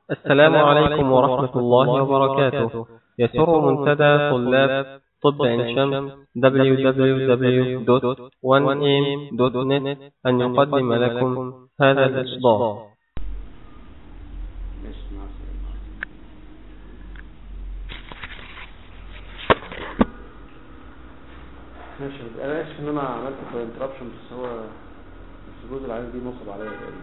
السلام عليكم ورحمة الله وبركاته يسر منتدى طلاب طب عين شمس www.1am.net أن يقدم لكم هذا الإصدار ماشي مع السلامة ماشي انا اسف ان انا عملت في انتربشن بس هو بس الجزء العالي دي نصب عليا تقريبا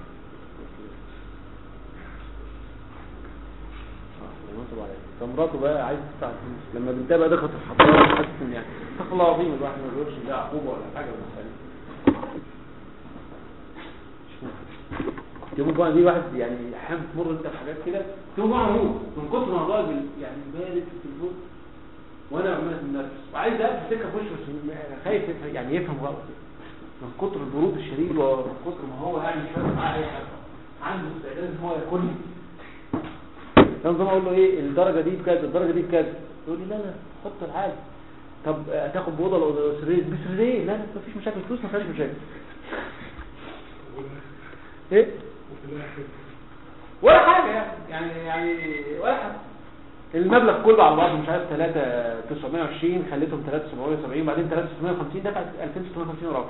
اه نصب عليا فمراته بقى عايز تدفع فلوس لما بنتها بقى دخلت الحضاره حاسس ان يعني استغفر الله العظيم الواحد ما بيقولش ده عقوبه ولا حاجه بس يعني يوم الجمعة دي واحد يعني احيانا تمر انت في حاجات كده يوم الجمعة موت من كتر ما الراجل يعني بارد في التليفون وانا عمال من نفس وعايز اقفل سكه في وشه بس م- خايف يفهم- يعني يفهم غلط من كتر البرود الشديد ومن كتر ما هو يعني مش فاهم معاه اي حاجه عنده استعداد ان هو ياكلني فنظام اقول له ايه الدرجه دي بكذا الدرجه دي بكذا يقول لي لا لا حط العادي طب آه، تاخد بوضه ولا سرير بسرير لا لا مفيش مشاكل فلوس ما فيهاش مشاكل ايه ولا حاجة يعني يعني يعني ولا حاجة المبلغ كله على بعضه مش عارف 3 920 خليتهم 3 770 بعدين 3 650 دفع 2650 وربع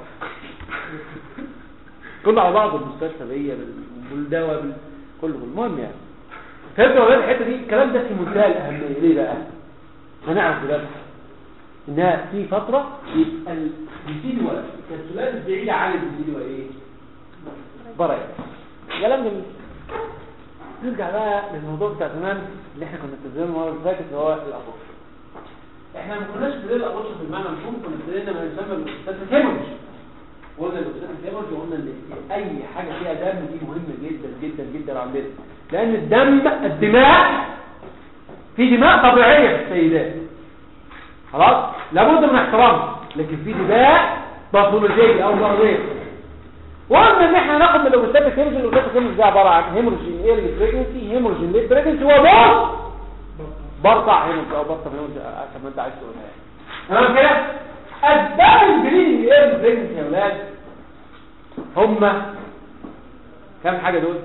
كله على بعضه المستشفى بيا بال- بالدواء بال- كله كله. المهم يعني فهمت ولا لا الحته دي الكلام ده في منتهى الاهميه ليه بقى؟ هنعرف دلوقتي انها في فتره يبقى البيسيدي ولا الكبسولات البعيده عن البيسيدي ولا ايه؟ برا كلام جميل نرجع بقى للموضوع بتاع زمان اللي احنا كنا اتكلمنا المره اللي فاتت اللي هو الابورشن احنا ما كناش ابتدينا الابورشن في المعنى المفهوم كنا ابتدينا ما يسمى بالاستاذ هيموريج قلنا الاستاذ هيموريج وقلنا ان اي حاجه فيها دم دي مهمه جدا جدا جدا عندنا لان الدم الدماء في دماء طبيعيه في السيدات خلاص لابد من احترامها لكن في دماء باثولوجيه او مرضيه وقلنا ان احنا ناخد من الاوبستاتيك هيموريج الاوبستاتيك هيموريج ده عباره عن هيموريج ايرلي بريجنسي هيموريج ليت بريجنسي وبوث برطع هيموريج او برطع هيموريج عشان ما انت عايز تقولها يعني تمام كده اسباب البليدنج ايرلي بريجنسي يا ولاد هم كام حاجه دول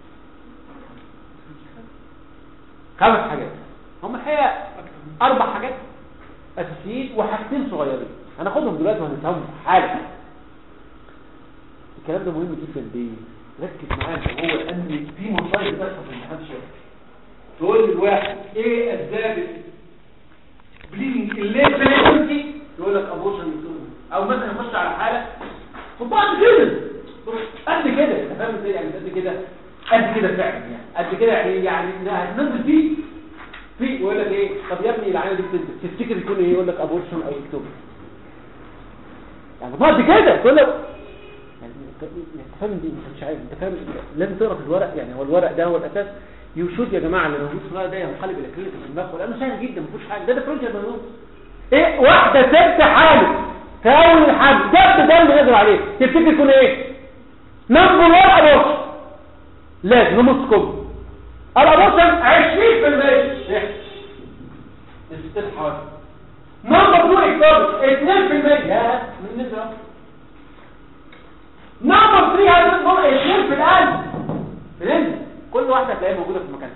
خمس حاجات هم الحقيقه اربع حاجات اساسيين وحاجتين صغيرين هناخدهم دلوقتي وهنفهمهم حالا الكلام ده مهم جدا ليه ركز معايا إن هو ان في مصايب بتحصل في الامتحان الشهري تقول للواحد ايه اسباب بليدنج الليل بريجنسي يقول لك ابورشن او مثلا يخش على حاله خد بعض كده قد كده انت فاهم ازاي يعني قد كده قد كده فعلا يعني قد كده يعني يعني هتنزل فيه في يقول لك ايه طب يا ابني العينه دي بتنزل تفتكر يكون ايه يقول لك ابورشن او اكتوبر يعني بعد كده تقول له يعني انت انت فاهم دي انت مش عارف انت فاهم لازم تقرا في الورق يعني هو الورق ده هو الاساس يشوف يا جماعه اللي موجود في الورق ده ينقلب الى كلمه في دماغه لانه سهل جدا ما فيهوش حاجه ده ديفرنشال مجنون ايه واحده ست حامل في اول الحمل جد ده اللي نزل عليه تفتكر يكون ايه نمبر 1 ابورشن لازم نمص كله الابورشن 20% ايه الست حوالي نمبر 2 اكتوبر 2% يا من نزل نمبر 3 هتدخل 20 في القلب في القلب كل واحده هتلاقيها موجوده في مكانها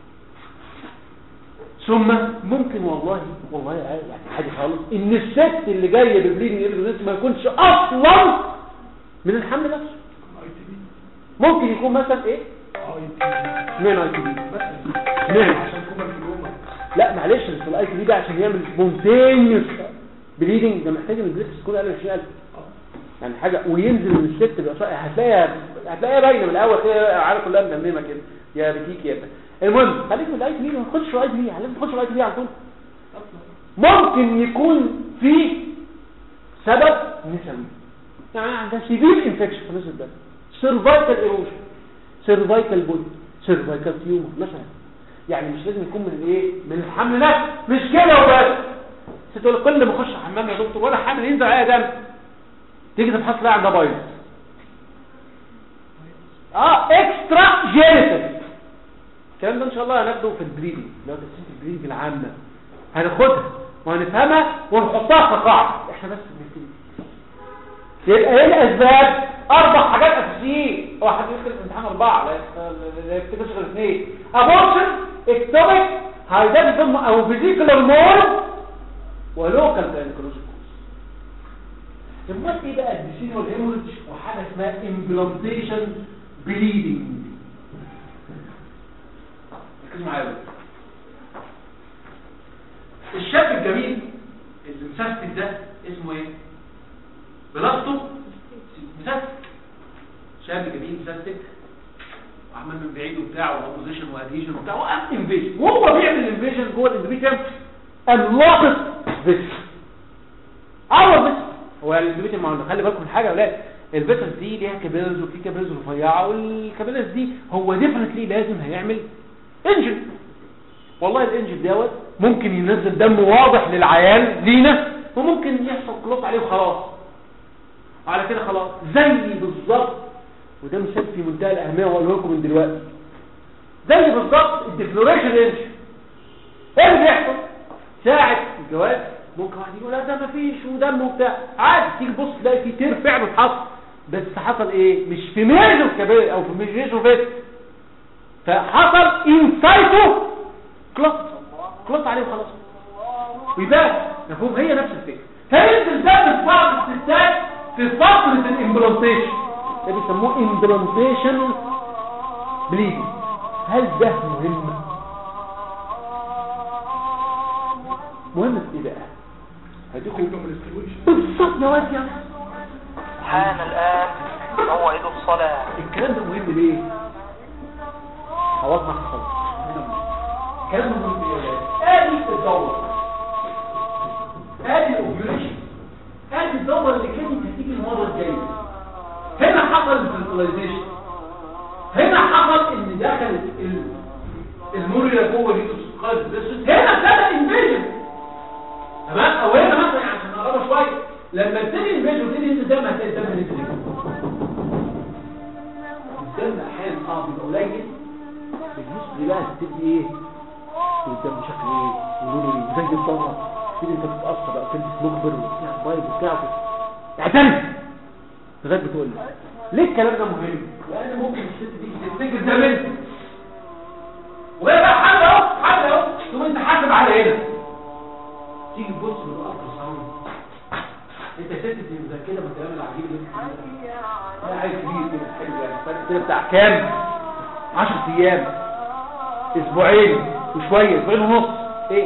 ثم ممكن والله والله يعني حاجه خالص ان الست اللي جايه ببليدنج ايرلي ما يكونش اصلا من الحمل نفسه ممكن يكون مثلا ايه اشمعنى اي تي بي اشمعنى لا معلش بس الاي تي بي ده عشان يعمل سبونتينيوس بليدنج ده محتاج ان البليتس تكون اقل من 20000 يعني حاجه وينزل من الست بقى هتلاقيها هتلاقيها باينه من الاول كده عارف كلها مدممه كده يا بتيك يا بتاك. المهم خليك من الاي تي بي ما تخش في الاي تي بي لازم تخش في الاي تي بي على طول ممكن يكون في سبب نسوي يعني عندها سيفير انفكشن في نص الدم سيرفايكال ايروجن سيرفايكال بود سيرفايكال تيومر مثلا يعني مش لازم يكون من الايه من الحمل نفسه مش كده وبس بس تقول كل ما اخش الحمام يا دكتور ولا حامل ينزل عليها دم تيجي تبحث تلاقي عندها بايظ اه اكسترا جينيتال الكلام ده ان شاء الله هناخده في البريدنج لو تسميه البريدنج العامه هناخدها وهنفهمها ونحطها كقاعده احنا بس بنبتدي يبقى ايه الاسباب اربع حاجات اساسيين هو حد يدخل الامتحان اربعه لا لا يفتكرش غير اثنين ابورشن اكتوبيك هايداتيزم او فيزيكولار مول ولوكال جاينيكولوجيك امال ايه بقى الديسينيوال هيموريدج وحاجه اسمها امبلانتيشن بليدنج ركزوا معايا بقى. الشاب الجميل اللي مسستك ده اسمه ايه بلاستو مسستك شاب جميل مسستك وعمال من بعيد وبتاع واوبوزيشن واديشن وبتاع وقام انفيجن وهو بيعمل انفيجن جوه الاندوميتريوم قام لاقط فيس عوض فيس هو الاندوميتريوم ما خلي بالكم من حاجه يا اولاد الفيسس دي ليها كابيلز وفي كابيلز رفيعه والكابيلز دي هو ديفنتلي لازم هيعمل انجن والله الانجن دوت ممكن ينزل دم واضح للعيان لينا وممكن يحصل كلوت عليه وخلاص على كده خلاص زي بالظبط وده مثال في منتهى الاهميه واقوله لكم من دلوقتي زي بالظبط الديفلوريشن انجن ايه اللي بيحصل ساعه الجواز ممكن واحد يقول لا ده مفيش ودم وبتاع عادي تيجي تبص تلاقي في تير فعلا حصل بس حصل ايه مش في ميجر كبير او في ميجر فيت فحصل انسايتو كلوت كلوت عليه وخلاص ويبقى مفهوم هي نفس الفكره فينزل ده في بعض الستات في فتره الامبلانتيشن ده بيسموه امبلانتيشن بليدنج هل ده مهم مهم في ايه بقى هديكم بالظبط يا واد يا حان الآن موعد الصلاة الكلام ده مهم ليه حوضنا حصل الكلام ده مهم ليه يا ولاد؟ ادي الدوره ادي الاوبيوليشن ادي الدوره اللي كانت هتيجي المره الجايه هنا حصل الفيرتلايزيشن هنا حصل ان دخلت ال- الموريا جوه اليوتوسكايز بس هنا ابتدى انفيجن تمام او هنا مثلا عشان نقربها شويه لما ابتدي انفيجن وابتدي ينزل دم هتلاقي الدم نزل الدم احيانا اه بيبقى قليل بالنسبه بقى تبتدي ايه والدم شكله ايه ولونه ايه زي الضمه تبتدي انت تتاثر بقى تلبس مخبر وبتاع بايظ وبتاع اعتمد لغايه بتقول لي ليه الكلام ده مهم؟ لان ممكن الست دي تفتكر ده منك وهي بقى حل اهو حل اهو ثم انت حاسب على هنا تيجي تبص بالالترا ساوند انت ست دي مذاكره من الكلام العجيب اللي انت بتقوله. ده عايز كبير كده حلو يعني فرق كده بتاع كام 10 ايام اسبوعين وشويه اسبوعين ونص ايه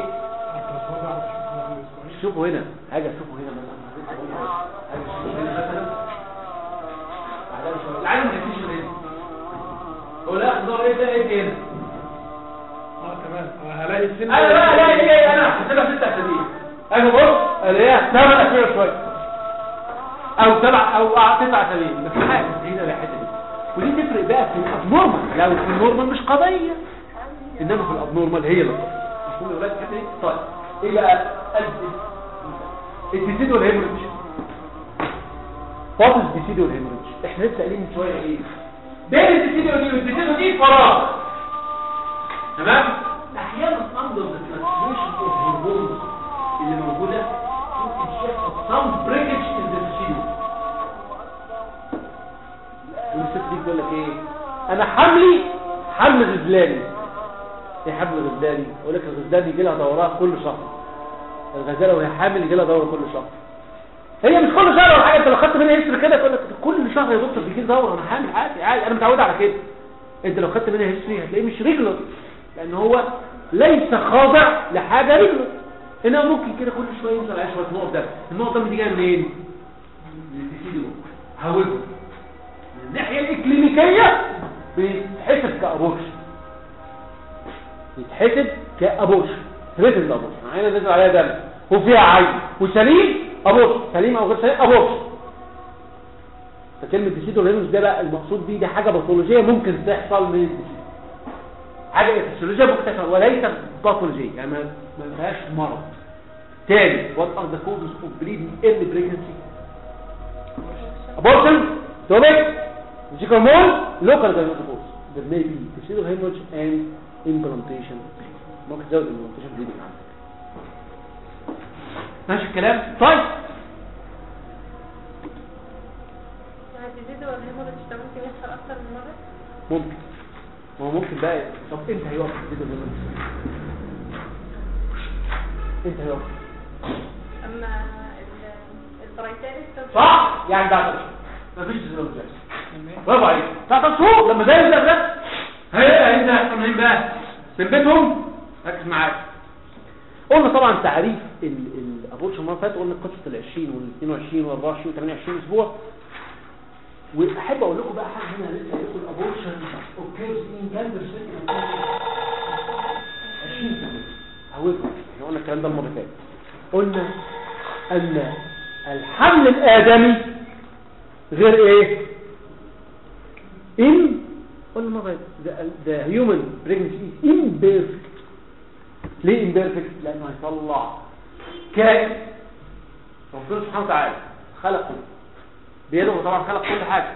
شوفوا هنا حاجه شوفوا هنا مثلا حاجه شوفوا هنا مثلا بعدها بشويه العين ما يجيش هنا هو لا نظر ايه ده ايه هنا اه تمام آه، هلاقي السن انا بقى الاقي ايه انا هحسبها ست اسابيع اجي بص الاقيها ثمان اسابيع شويه او سبع او تسع اسابيع بس حاجه هنا الحته دي ودي تفرق بقى في الابنورمال لو في النورمال مش قضيه انما في الابنورمال هي اللي قضيه مفهوم يا ولاد الحته دي طيب ايه بقى الديسيد والهيموريدج وات از ديسيد والهيموريدج احنا لسه قايلين من شويه ايه بين الديسيد والديسيد دي فراغ تمام احيانا اندر ذا ترانسميشن اوف هرمونز اللي موجوده ممكن يحصل سم بريكج ان ذا تيشيو والست دي تقول لك ايه انا حملي حمل غزلاني ايه حمل غزلاني يقول لك الغزلان يجي لها دورات كل شهر الغزاله وهي حامل يجي لها دوره كل شهر هي مش كل شهر ولا حاجه انت لو خدت منها هيستوري كده تقول لك كل شهر يا دكتور بيجي لي دوره انا حامل عادي عادي انا متعود على كده انت لو خدت منها هيستوري هتلاقيه مش ريجولر لان هو ليس خاضع لحاجه ريجولر انما ممكن كده كل شويه ينزل على شويه نقط دم النقط دم دي جايه منين من الديسيدو هاويفر من الناحيه الاكلينيكيه بيتحسب كابورشن يتحسب كابورشن ريتم ابورشن عينه نزل عليها دم وفيها عين وسليم ابورشن سليم او غير سليم ابورشن فكلمه ديسيدو رينوس ده بقى المقصود بيه دي حاجه باثولوجيه ممكن تحصل من الديسيدو حاجه فسيولوجيه ممكن تحصل وليس باثولوجيه يعني ما ما فيهاش مرض تاني what are the causes of bleeding in the pregnancy abortion stomach vesical mole local gynecology there may be testicular hemorrhage and implantation ممكن تزود implantation bleeding عندك ماشي الكلام طيب ممكن ما هو ممكن بقى طب امتى هيقف التحديد الهرموني امتى هيقف اما ال- البرايتاليس صح يعني بعد اشهر مفيش تزوج برافو عليك بعد شهور لما زي ده ده هيبقى انت هيحصل منين بقى من بيتهم ركز معايا قلنا طبعا تعريف الابورشن المره اللي فاتت قلنا قصه ال 20 وال 22 وال 24 و 28 اسبوع واحب اقول لكم بقى حاجه هنا لسه قايل لكم الابورشن اوكيرز ان كان برسنت 20% عودنا احنا قلنا الكلام ده المره اللي فاتت قلنا ان الحمل الادمي غير ايه ان قلنا مرة the human pregnancy is imperfect ليه imperfect لانه هيطلع كائن ربنا سبحانه وتعالى خلقه بيده طبعا خلق كل حاجة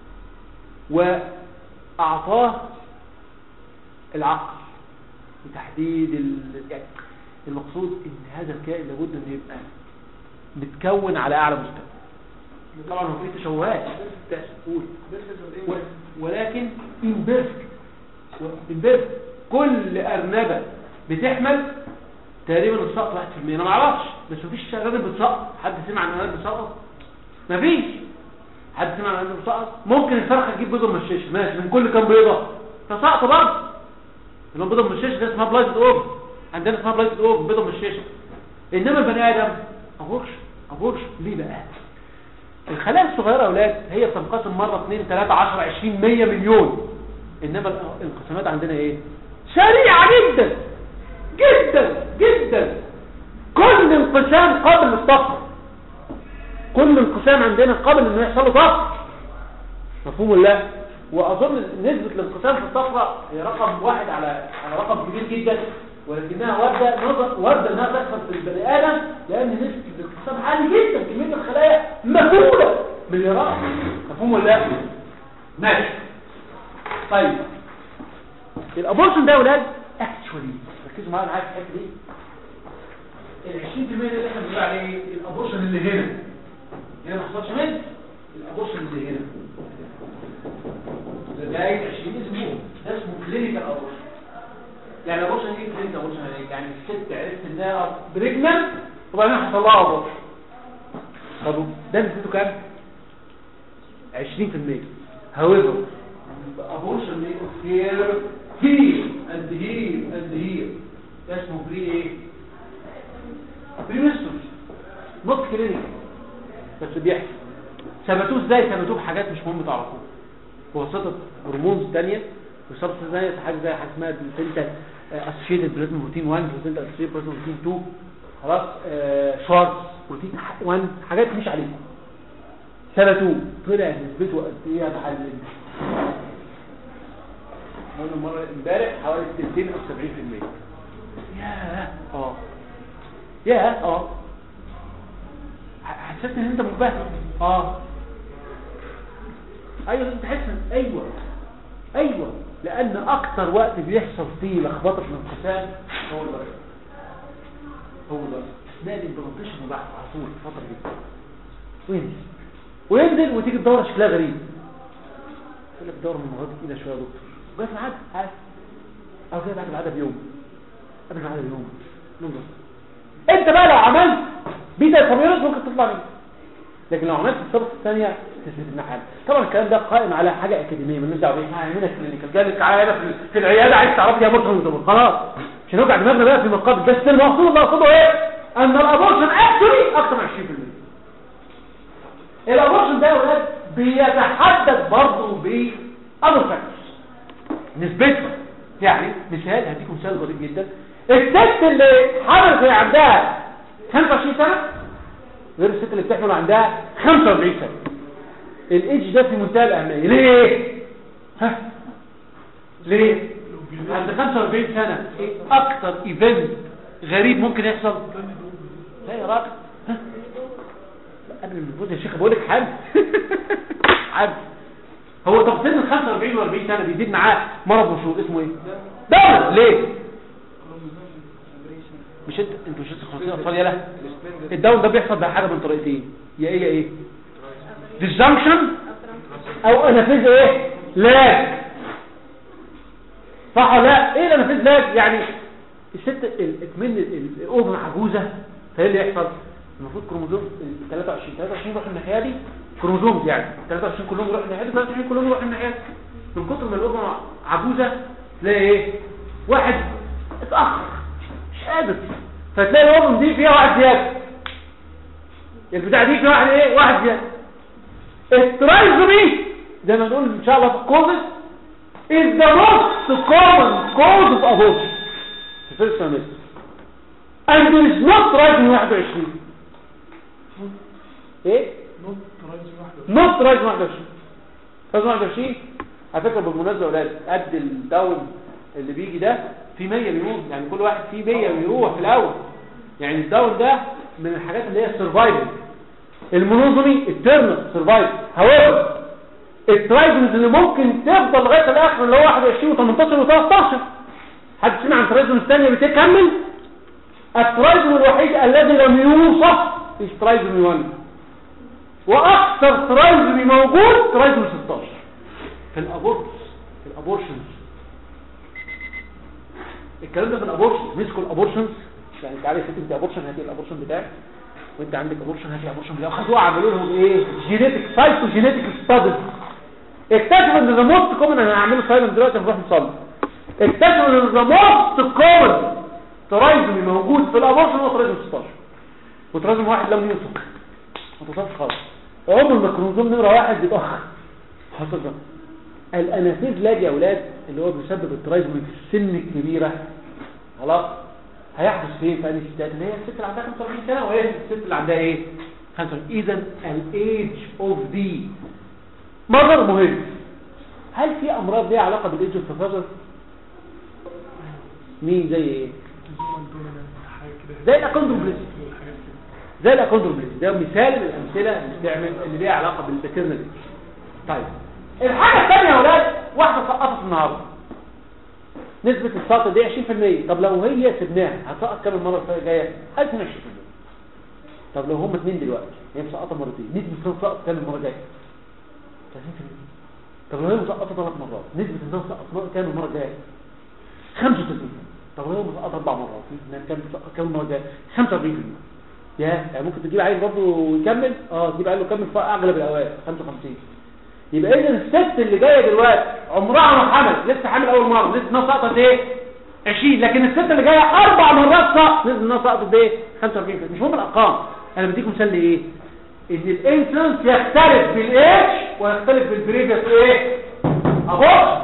واعطاه العقل لتحديد ال... يعني المقصود ان هذا الكائن لابد ان يبقى متكون على اعلى مستوى طبعا هو في تشوهات قول و- ولكن imperfect imperfect كل ارنبه بتحمل تقريبا السقط 1% انا ما اعرفش بس مفيش راجل بتسقط حد سمع عن ارنب بتسقط مفيش حد سمع عن ارنب بتسقط ممكن الفرخه تجيب بيضه مشيشه ماشي من كل كام بيضه تسقط برضه اللي هو بيضه مشيشه ده اسمها بلايتد اوف عندنا اسمها بلايتد اوف بيضه مشيشه انما البني ادم ابورش ابورش ليه بقى الخلايا الصغيرة يا اولاد هي بتنقسم مرة 2 3 10 20 100 مليون انما الأ- الانقسامات عندنا ايه سريعة جدا جدا جدا كل انقسام قابل للطفر كل انقسام عندنا قابل انه يحصل له طفر مفهوم ولا لا واظن نسبة الانقسام في الطفرة هي رقم واحد على على رقم كبير جدا ولكنها واردة نظر واردة انها تحصل في البني ادم لان نسبة الانقسام عالي جدا كمية الخلايا مهولة مليارات مفهوم ولا لا ماشي طيب الابورشن ده يا ولاد اكشولي ركزوا معايا معايا في الحته دي ال 20% اللي احنا بنقول عليه إيه؟ الابورشن اللي هنا هنا ما حصلش منه الابورشن اللي هنا لغايه 20 اسبوع ده اسمه كلينيكال ابورشن يعني الابورشن ايه كلينيكال ابورشن يعني الست عرفت انها بريجننت وبعدين حصل لها ابورشن طب ده نسبته كام 20% however the abortion may occur here and here and here ده اسمه بري ايه بريمستر نوت كلينيك بس بيحصل ثبتوه ازاي ثبتوه بحاجات مش مهم تعرفوها بواسطه هرمونز ثانيه وسبستنس ثانيه حاجه زي حاجه اسمها بلاسينتا اسوشيتد بلازما بروتين 1 بلاسينتا اسوشيتد بلازما بروتين 2 خلاص آه شارتس بروتين 1 حاجات مش عليكم ثبتوه طلع نسبته قد ايه يا معلم قلنا المره امبارح حوالي 60 او 70% ياه اه ياه اه ح- حسيت ان انت منبهر اه ايوه انت تحس إن- ايوه ايوه لان اكتر وقت بيحصل فيه لخبطه في الانقسام هو الوقت هو الوقت اثناء الامبلانتيشن وبعد على طول الفتره دي وينزل وينزل وتيجي الدوره شكلها غريب يقول لك دوره من المرات تقيله شويه يا دكتور وجاي في العاده عادي او جاي بعد العاده بيوم قبل العاده بيوم ننظر انت بقى لو عملت بيتا فاميروس ممكن تطلع منه لكن لو عملت الصبغه الثانيه تثبت انها حاجه طبعا الكلام ده قائم على حاجه اكاديميه مالناش دعوه بيه احنا هنا كلينيكال جالك عياده في, في العياده عايز تعرف يا مرتضى وزبر خلاص مش هنوجع دماغنا بقى في مقابل بس المقصود اللي اقصده ايه ان الابورشن اكشولي اكتر من 20% الابورشن ده يا ولاد بيتحدد برضه ب other factors نسبته يعني مثال هديكم مثال ظريف جدا الست اللي حملت وهي عندها 25 سنه غير الست اللي بتحمل عندها 45 سنه الايدج ده في منتهى الاهميه ليه ها ليه عند 45 سنه ايه اكتر ايفنت غريب ممكن يحصل لا يا راجل ها قبل المفروض يا شيخ بقول لك حاجه حاجه هو طب سن ال 45 و 40 سنه بيزيد معاه مرض مشهور اسمه ايه دم ليه مش انت انتوا مش لسه خلاصين اطفال يالا الداون ده بيحصل بحاجه من طريقتين يا ايه يا ايه ديسجنكشن او انافيز ايه لاج صح ولا لا ايه اللي نفذ لك يعني الست ال- اكمن ال- الاوفن عجوزه فايه اللي يحصل المفروض كروموزوم ال 23 23 يروح الناحيه دي كروموزوم يعني 23 كلهم يروحوا الناحيه دي 23 كلهم يروحوا الناحيه دي من كتر ما الاوفن عجوزه تلاقي ايه واحد اتاخر مش قادر فتلاقي الاوفن دي فيها واحد زياده البتاع دي فيها واحد ايه واحد زياده الترايزومي زي ما نقول ان شاء الله في الكوزس is the most common cause of abortion the first trimester and there is not trisomy 21 ايه نوت رايز واحدة not trisomy 21 trisomy 21 على فكره بالمناسبه يا اولاد قد الداون اللي بيجي ده في 100 بيروح يعني كل واحد فيه 100 بيروح في الاول يعني الداون ده من الحاجات اللي هي السرفايفل المونوزومي الترنال سرفايفل هاويفر الترايزمز اللي ممكن تفضل لغايه الاخر اللي هو 21 و18 و13 حد سمع عن ترايزمز ثانيه بتكمل الترايزم الوحيد الذي لم يوصف ترايزم 1 واكثر ترايزم موجود ترايزم 16 في الابورتس في الابورشنز الكلام ده في الابورشن مسكوا الابورشنز يعني انت عارف انت ابورشن هاتي الابورشن بتاعك وانت عندك ابورشن هاتي الابورشن بتاعك خدوها عملوا لهم ايه جينيتك سايتو جينيتك ستادز اكتشفوا ان ذا موست كومن انا هعمله سايلنت دلوقتي هنروح نصلي اكتشفوا ان ذا موست كومن ترايزمي موجود في الابورشن هو ترايزم 16 وترايزم واحد لم يوصف ما توصفش خالص عمر ما الكروموزوم نمره واحد بيتاخر حصل ده الانافيز لاج يا اولاد اللي هو بيسبب الترايزم في السن الكبيره خلاص هيحدث فين في انهي ستات اللي هي الست اللي عندها 45 سنه وهي الست اللي عندها ايه 25 اذا الايج اوف ذي مظهر مهم هل في امراض ليها علاقه بالايدج اوف فازر مين زي ايه زي الاكوندروبليس الحاجات كده زي الاكوندروبليس ده مثال من الامثله اللي بتعمل اللي ليها علاقه بالباترنال طيب الحاجه الثانيه يا اولاد واحده سقطت النهارده نسبه السقط دي 20% طب لو هي سبناها هتسقط كام المره الجايه 22% طب لو هم اثنين دلوقتي هي مسقطه مرتين نسبه السقط كام المره الجايه 30% طب لو هي مسقطه ثلاث مرات نسبه انها تسقط كام المره الجايه 35 طب لو هي مسقطه اربع مرات نسبه انها كام تسقط كام المره الجايه 45% يا يعني ممكن تجيب عيل برضه ويكمل اه تجيب عيل ويكمل في اغلب الاوقات 55 يبقى اذا الست اللي جايه دلوقتي عمرها ما حمل لسه حامل اول مره نسبه انها سقطت ايه 20 لكن الست اللي جايه اربع مرات سقط نسبه انها سقطت ايه 45 مش مهم الارقام انا بديكم مثال لايه ان الانسلنس يختلف بالايدج ويختلف بالبريفيس ايه ابورشن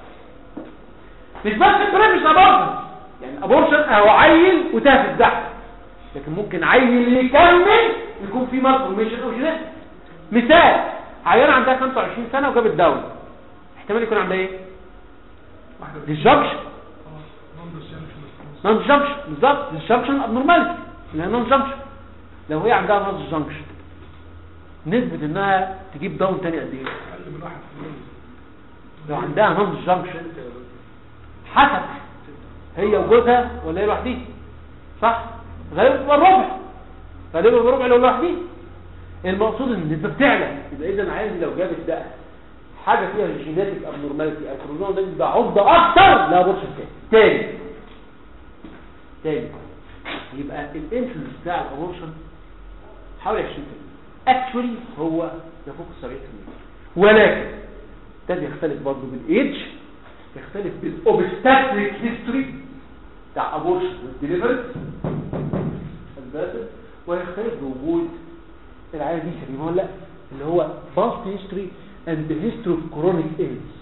مش بس البريفيس ابورشن يعني ابورشن اهو عيل وتاه في الزحف لكن ممكن عيل يكمل يكون في مالفورميشن او جينات مثال عيانه عندها 25 سنه وجابت داون احتمال يكون عندها ايه واحدة ديسجكشن نون ديسجنكشن نون جنكشن بالظبط ديسجكشن ابنورماليتي لان نون جنكشن لو هي عندها نون جنكشن نسبه انها تجيب داون تاني قد ايه اقل من واحد في المية لو عندها نون جنكشن حسب هي وجوزها ولا هي لوحديها صح غالبا بتبقى الربع غالبا بتبقى الربع لو لوحديها المقصود ان النسبه بتعلى يبقى اذا عايز لو جابت ده حاجه فيها جيناتيك ابنورماليتي او كروموزوم ده يبقى عرضه اكتر لابورشن تاني تاني تاني يبقى الانسلنس بتاع الابورشن حوالي 20% اكشولي هو يفوق ال 70% ولكن ده بيختلف برضه بالايدج يختلف بالاوبستاتريك هيستوري بتاع ابورشن والدليفري الباسل ويختلف بوجود العيال دي سليمه ولا لا اللي هو باست هيستوري اند هيستوري اوف كرونيك ايدز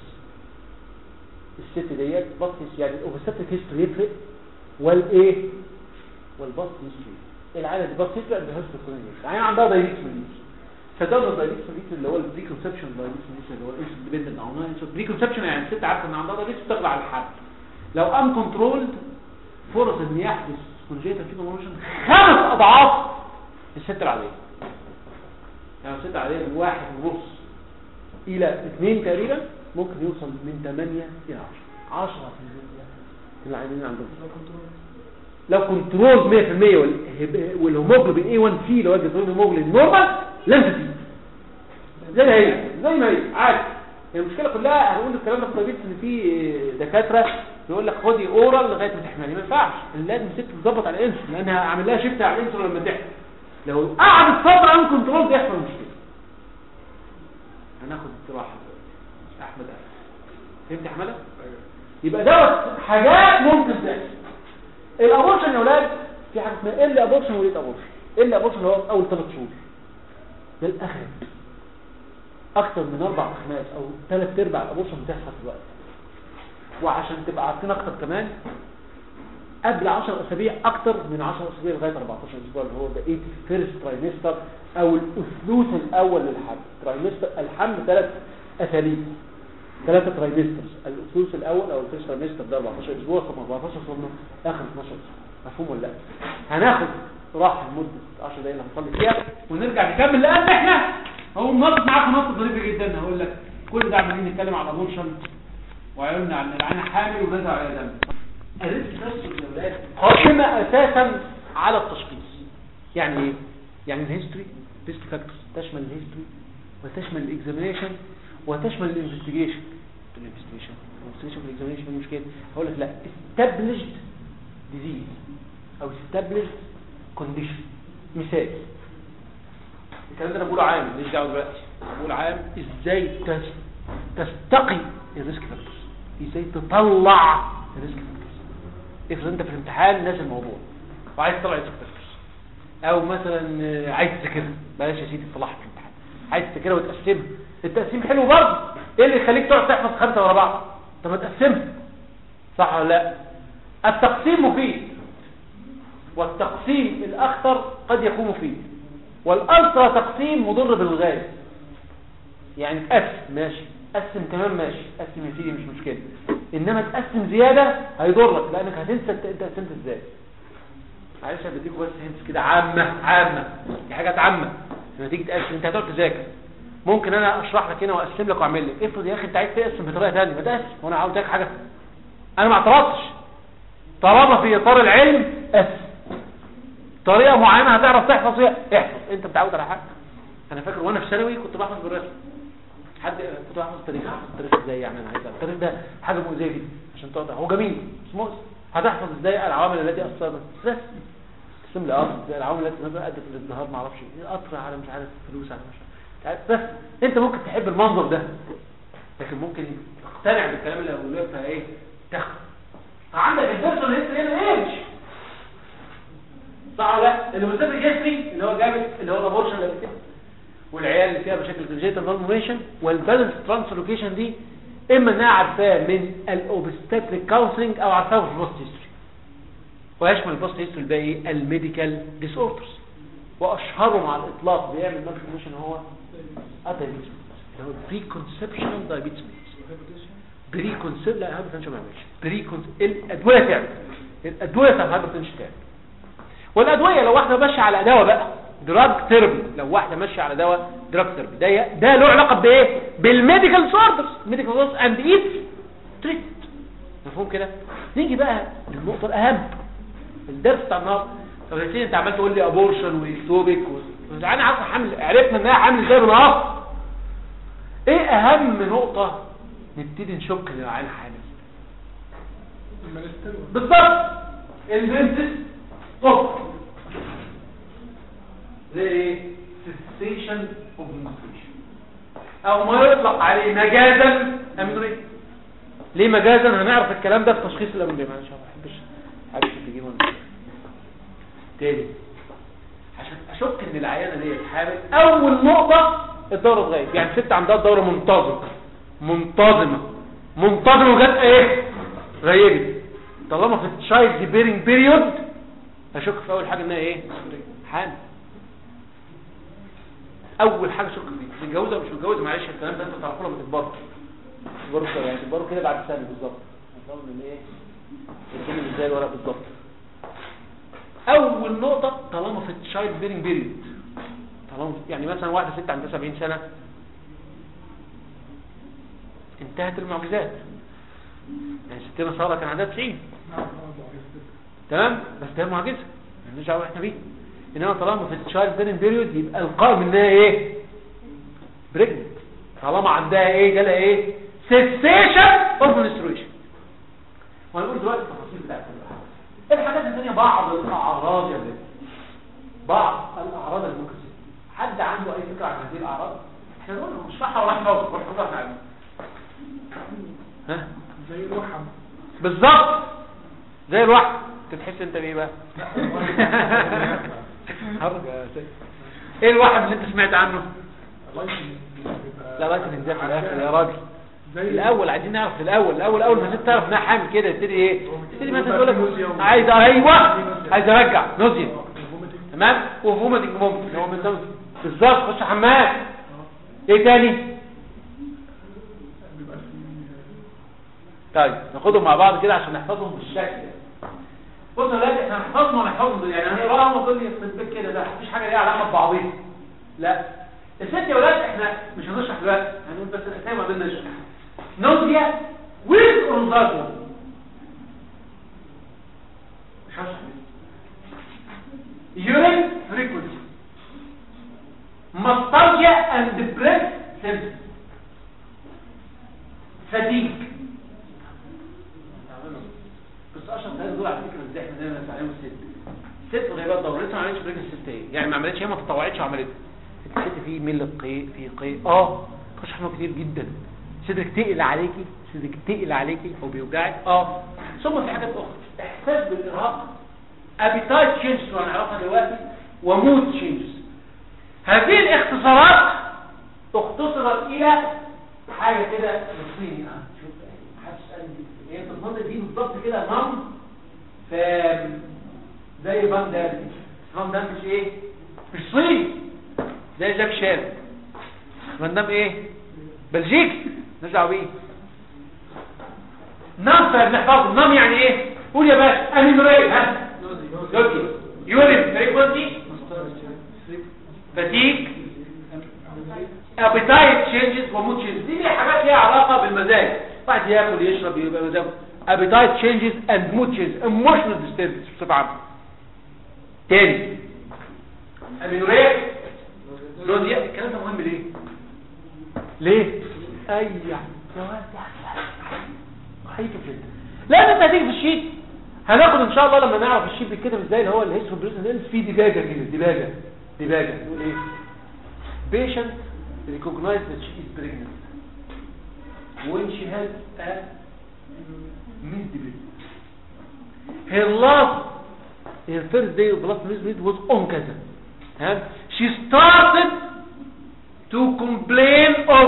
الست ديت باست يعني الاوبستاتريك هيستوري يفرق والايه والباست هيستوري العيال دي باست هيستوري اند هيستوري اوف كرونيك ايدز يعني عندها دايليكس ميليس فدولة الدايليكس ميليس اللي هو البري كونسبشن دايليكس ميليس اللي هو الايش ديبندنت او نون بري كونسبشن يعني الست عارفه ان عندها دايليكس بتقلع على الحد لو ان كنترولد فرص ان يحدث كونجيتال فيتوموشن خمس اضعاف الست العاديه يعني الست العاديه من واحد ونص الى اثنين تقريبا ممكن يوصل من 8 الى 10 10% من العيانين عندهم لو كنترول 100% وال- والهيموجلوبين A1C لو وجه الهيموجلوبين نورمال لن تزيد زي ما هي زي ما هي عادي هي المشكله كلها هنقول الكلام ده في طبيعه ان في دكاتره يقول لك خدي اورال لغايه ما تحملي ما ينفعش لازم الست تظبط على الانسولين لانها عامل لها شيفت على الانسولين لما تحمل لو قعدت فتره ان كنترول بيحصل مشكله هناخد استراحه دلوقتي. احمد أهل. فهمت يا احمد يبقى دوت حاجات ممكن تحصل الابورشن يا اولاد في حاجه اسمها ال ابورشن وليت ابورشن ال ابورشن اللي هو في اول ثلاث شهور ده الاغلب اكتر من اربع اخماس او ثلاث ارباع الابورشن بتحصل في الوقت وعشان تبقى عارفين اكتر كمان قبل 10 اسابيع اكتر من 10 اسابيع لغايه 14 اسبوع اللي هو ده ايه فيرست ترايمستر او الثلث الاول للحمل ترايمستر الحمل ثلاث اسابيع ثلاثة ترايمسترز الثلث الاول او الفيرست ترايمستر ده 14 اسبوع ثم 14 ثم اخر 12 اسبوع مفهوم ولا لا هناخد راحه لمده 10 دقايق هنصلي فيها ونرجع نكمل لان احنا هو نقطة معاكم نقطة ظريفة جدا هقول لك كل ده عمالين نتكلم على الابورشن وعيوننا عن العين حامل ونزع على دم الريسك فاكتورز يا ولاد قائمة اساسا على التشخيص يعني ايه؟ يعني الهيستوري ريسك فاكتورز تشمل الهيستوري وتشمل الاكزامينيشن وتشمل الانفستيجيشن الانفستيجيشن الانفستيجيشن والاكزامينيشن مش مشكله هقول لك لا established disease او established condition مثال الكلام ده انا بقوله عام ماليش دعوه دلوقتي أنا بقول عام ازاي تس- تستقي الريسك فاكتورز ازاي تطلع الريسك فاكتورز افرض انت في الامتحان نازل الموضوع وعايز تطلع الريسك فاكتورز او مثلا آه، عايز تذاكرها بلاش يا سيدي تطلعها في الامتحان عايز تذاكرها وتقسمها التقسيم حلو برضه ايه اللي يخليك تقعد تحفظ خمسه ورا بعض طب ما تقسمها صح ولا لا التقسيم مفيد والتقسيم الاخطر قد يكون مفيد والالترا تقسيم مضر بالغايه يعني تقسم ماشي قسم كمان ماشي قسم يا سيدي مش مشكله انما تقسم زياده هيضرك لانك هتنسى انت انت قسمت ازاي معلش انا بديكوا بس هنس كده عامه عامه دي حاجات عامه لما تيجي تقسم انت هتقعد تذاكر ممكن انا اشرح لك هنا واقسم لك واعمل لك افرض يا اخي انت عايز تقسم بطريقه ثانيه ما تقسم وانا عاوز لك حاجه انا ما اعترضتش طالما في اطار العلم قسم طريقه معينه هتعرف تحفظ فيها احفظ انت متعود على حاجه انا فاكر وانا في ثانوي كنت بحفظ بالرسم حد كنت بحفظ التاريخ حفظ التاريخ ازاي يعني انا عايز أعرف. التاريخ ده حاجه مؤذيه جدا عشان تقعد هو جميل بس مؤذي هتحفظ ازاي العوامل التي اثرت بس تسم لي قصد زي العوامل التي مثلا ادت للازدهار ما اعرفش ايه قطر على مش عارف فلوس على مش عارف بس انت ممكن تحب المنظر ده لكن ممكن تقتنع بالكلام اللي هقوله لك فايه تاخد فعندك البيرسونال هيستوري هنا ايه صح ولا لا اللي مسافر هيستوري اللي هو جامد اللي هو الابورشن اللي كده والعيال اللي فيها مشاكل كونجيتال مالفورميشن والبالانس ترانسلوكيشن دي اما انها عارفاه من الاوبستاتريك كونسلنج او عارفاه في البوست هيستوري ويشمل البوست هيستوري ده ايه الميديكال ديس اوردرز واشهرهم على الاطلاق بيعمل مالفورميشن هو الدايابيتس اللي هو بري كونسبشنال دايابيتس بري كونسبت لا هايبرتنشن ما يعملش بري الادويه تعمل الادويه بتاعت الهايبرتنشن تعمل والادويه لو واحده ماشيه على دواء بقى دراج ثيرابي لو واحده ماشيه على دواء دراج ثيرابي ده ده له علاقه بايه بالميديكال سوردرز ميديكال سوردرز اند ايت تريت مفهوم كده نيجي بقى للنقطه الاهم الدرس بتاع النهارده طب يا سيدي انت عمال تقول لي ابورشن ويكتوبك و... انا عارف حمل عرفنا انها حمل ازاي بالاصل ايه اهم نقطه نبتدي نشك ان العين حامل لما نستلوى بالضبط البنت طفل زي ايه cessation of menstruation او ما يطلق عليه مجازا امنوريا ليه مجازا هنعرف الكلام ده في تشخيص الامنوريا ما شاء الله ما بحبش حاجه تجيبه تاني عشان اشك ان العيانه ديت حامل اول نقطه الدوره اتغيرت يعني ست عندها الدوره منتظمه منتظمه منتظمه وجت ايه غيبت طالما في التشايلد بيرنج بيريود اشك في اول حاجه انها ايه حامل اول حاجه اشك فيها متجوزه ولا مش متجوزه معلش الكلام ده انتوا تعرفوه لما تكبروا تكبروا كده يعني تكبروا كده بعد سنه بالظبط هتلاقوا ان ايه الدنيا مش زي الورق بالظبط اول نقطه طالما في التشايلد بيرنج بيريود طالما يعني مثلا واحده ست عندها 70 سنه انتهت المعجزات يعني ستنا ساره كان عندها 90 تمام بس ده معجزه مالناش دعوه احنا بيه انما طالما في التشايلد بيرنج بيريود يبقى القائم انها ايه بريجننت طالما عندها ايه جالها ايه سيسيشن اوف منسترويشن وهنقول دلوقتي التفاصيل بتاعت كل حاجه الحاجات الثانيه بعض الاعراض يا بنت بعض الاعراض اللي ممكن تصير حد عنده اي فكره عن هذه الاعراض احنا نقول مش صح ولا احنا نقول احنا عارفين ها زي الوحم بالظبط زي الواحد تتحس انت بايه بقى هرجع يا سيدي. ايه الواحد اللي انت سمعت عنه لا بس ننزل في الاخر يا راجل زي الاول عايزين نعرف في الاول الاول اول ما تبتدي تعرف انها حامل كده يبتدي ايه تبتدي مثلا تقول لك عايز ايوه عايز ارجع نوزيا تمام وفومتنج ممكن هو من ضمن بالظبط خش حمام ايه تاني بيبقى فيه طيب ناخدهم مع بعض كده عشان نحفظهم بالشكل ده بصوا لا احنا هنحفظهم ونحفظهم يعني هنقراهم وتقول لي يخرب بيت كده ده مفيش حاجه ليها علاقه ببعضيها لا الست يا ولاد احنا مش هنشرح دلوقتي هنقول بس الاسامي وبعدين نشرح نوزيا ويز اورزاتو مش هشرح يورين فريكونسي ماستالجيا اند بريس سيمبتومز فاتيج بس اشرف هذا دول على فكره ازاي احنا دايما بنستعملهم الست ست غيبات دورتها ما عملتش بريك الستين يعني ما عملتش هي ما تطوعتش وعملتها الست في مل قيء في قيء اه خش حمى كتير جدا صدرك تقل عليكي صدرك تقل عليكي او بيوجعك اه ثم في حاجات اخرى احساس بالارهاق ابيتايت تشينجز وهنعرفها دلوقتي ومود تشينجز هذه الاختصارات اختصرت الى حاجه كده بالصيني اه شوف محدش قال لي هي التضمانه دي بالظبط كده نم فام زي فان دام فان دام مش ايه مش صيني زي جاك شان فان دام ايه بلجيكي نرجع بيه نم فبنحفظه نم يعني ايه قول يا باشا امينوري ها نوزي يورين فريكونسي فتيك ابيتايت تشينجز ومود تشينجز دي حاجات ليها علاقه بالمزاج واحد ياكل يشرب يبقى مزاجه ابيتايت تشينجز اند مود تشينجز ايموشنال ديستربنس بصفه عامه تاني امينوريا نوزيا الكلام ده مهم ليه ليه اي جواز هيجي جدا لان انت هتيجي في الشيت هناخد ان شاء الله لما نعرف الشيت بيتكتب ازاي اللي هو الهيستوري بريزنس في ديباجه كده ديباجه ديباجه نقول ايه patient recognized that she is pregnant when she had a misdemeanor. Her last, her first day of last misdemeanor was on كذا. تمام؟ She started to complain of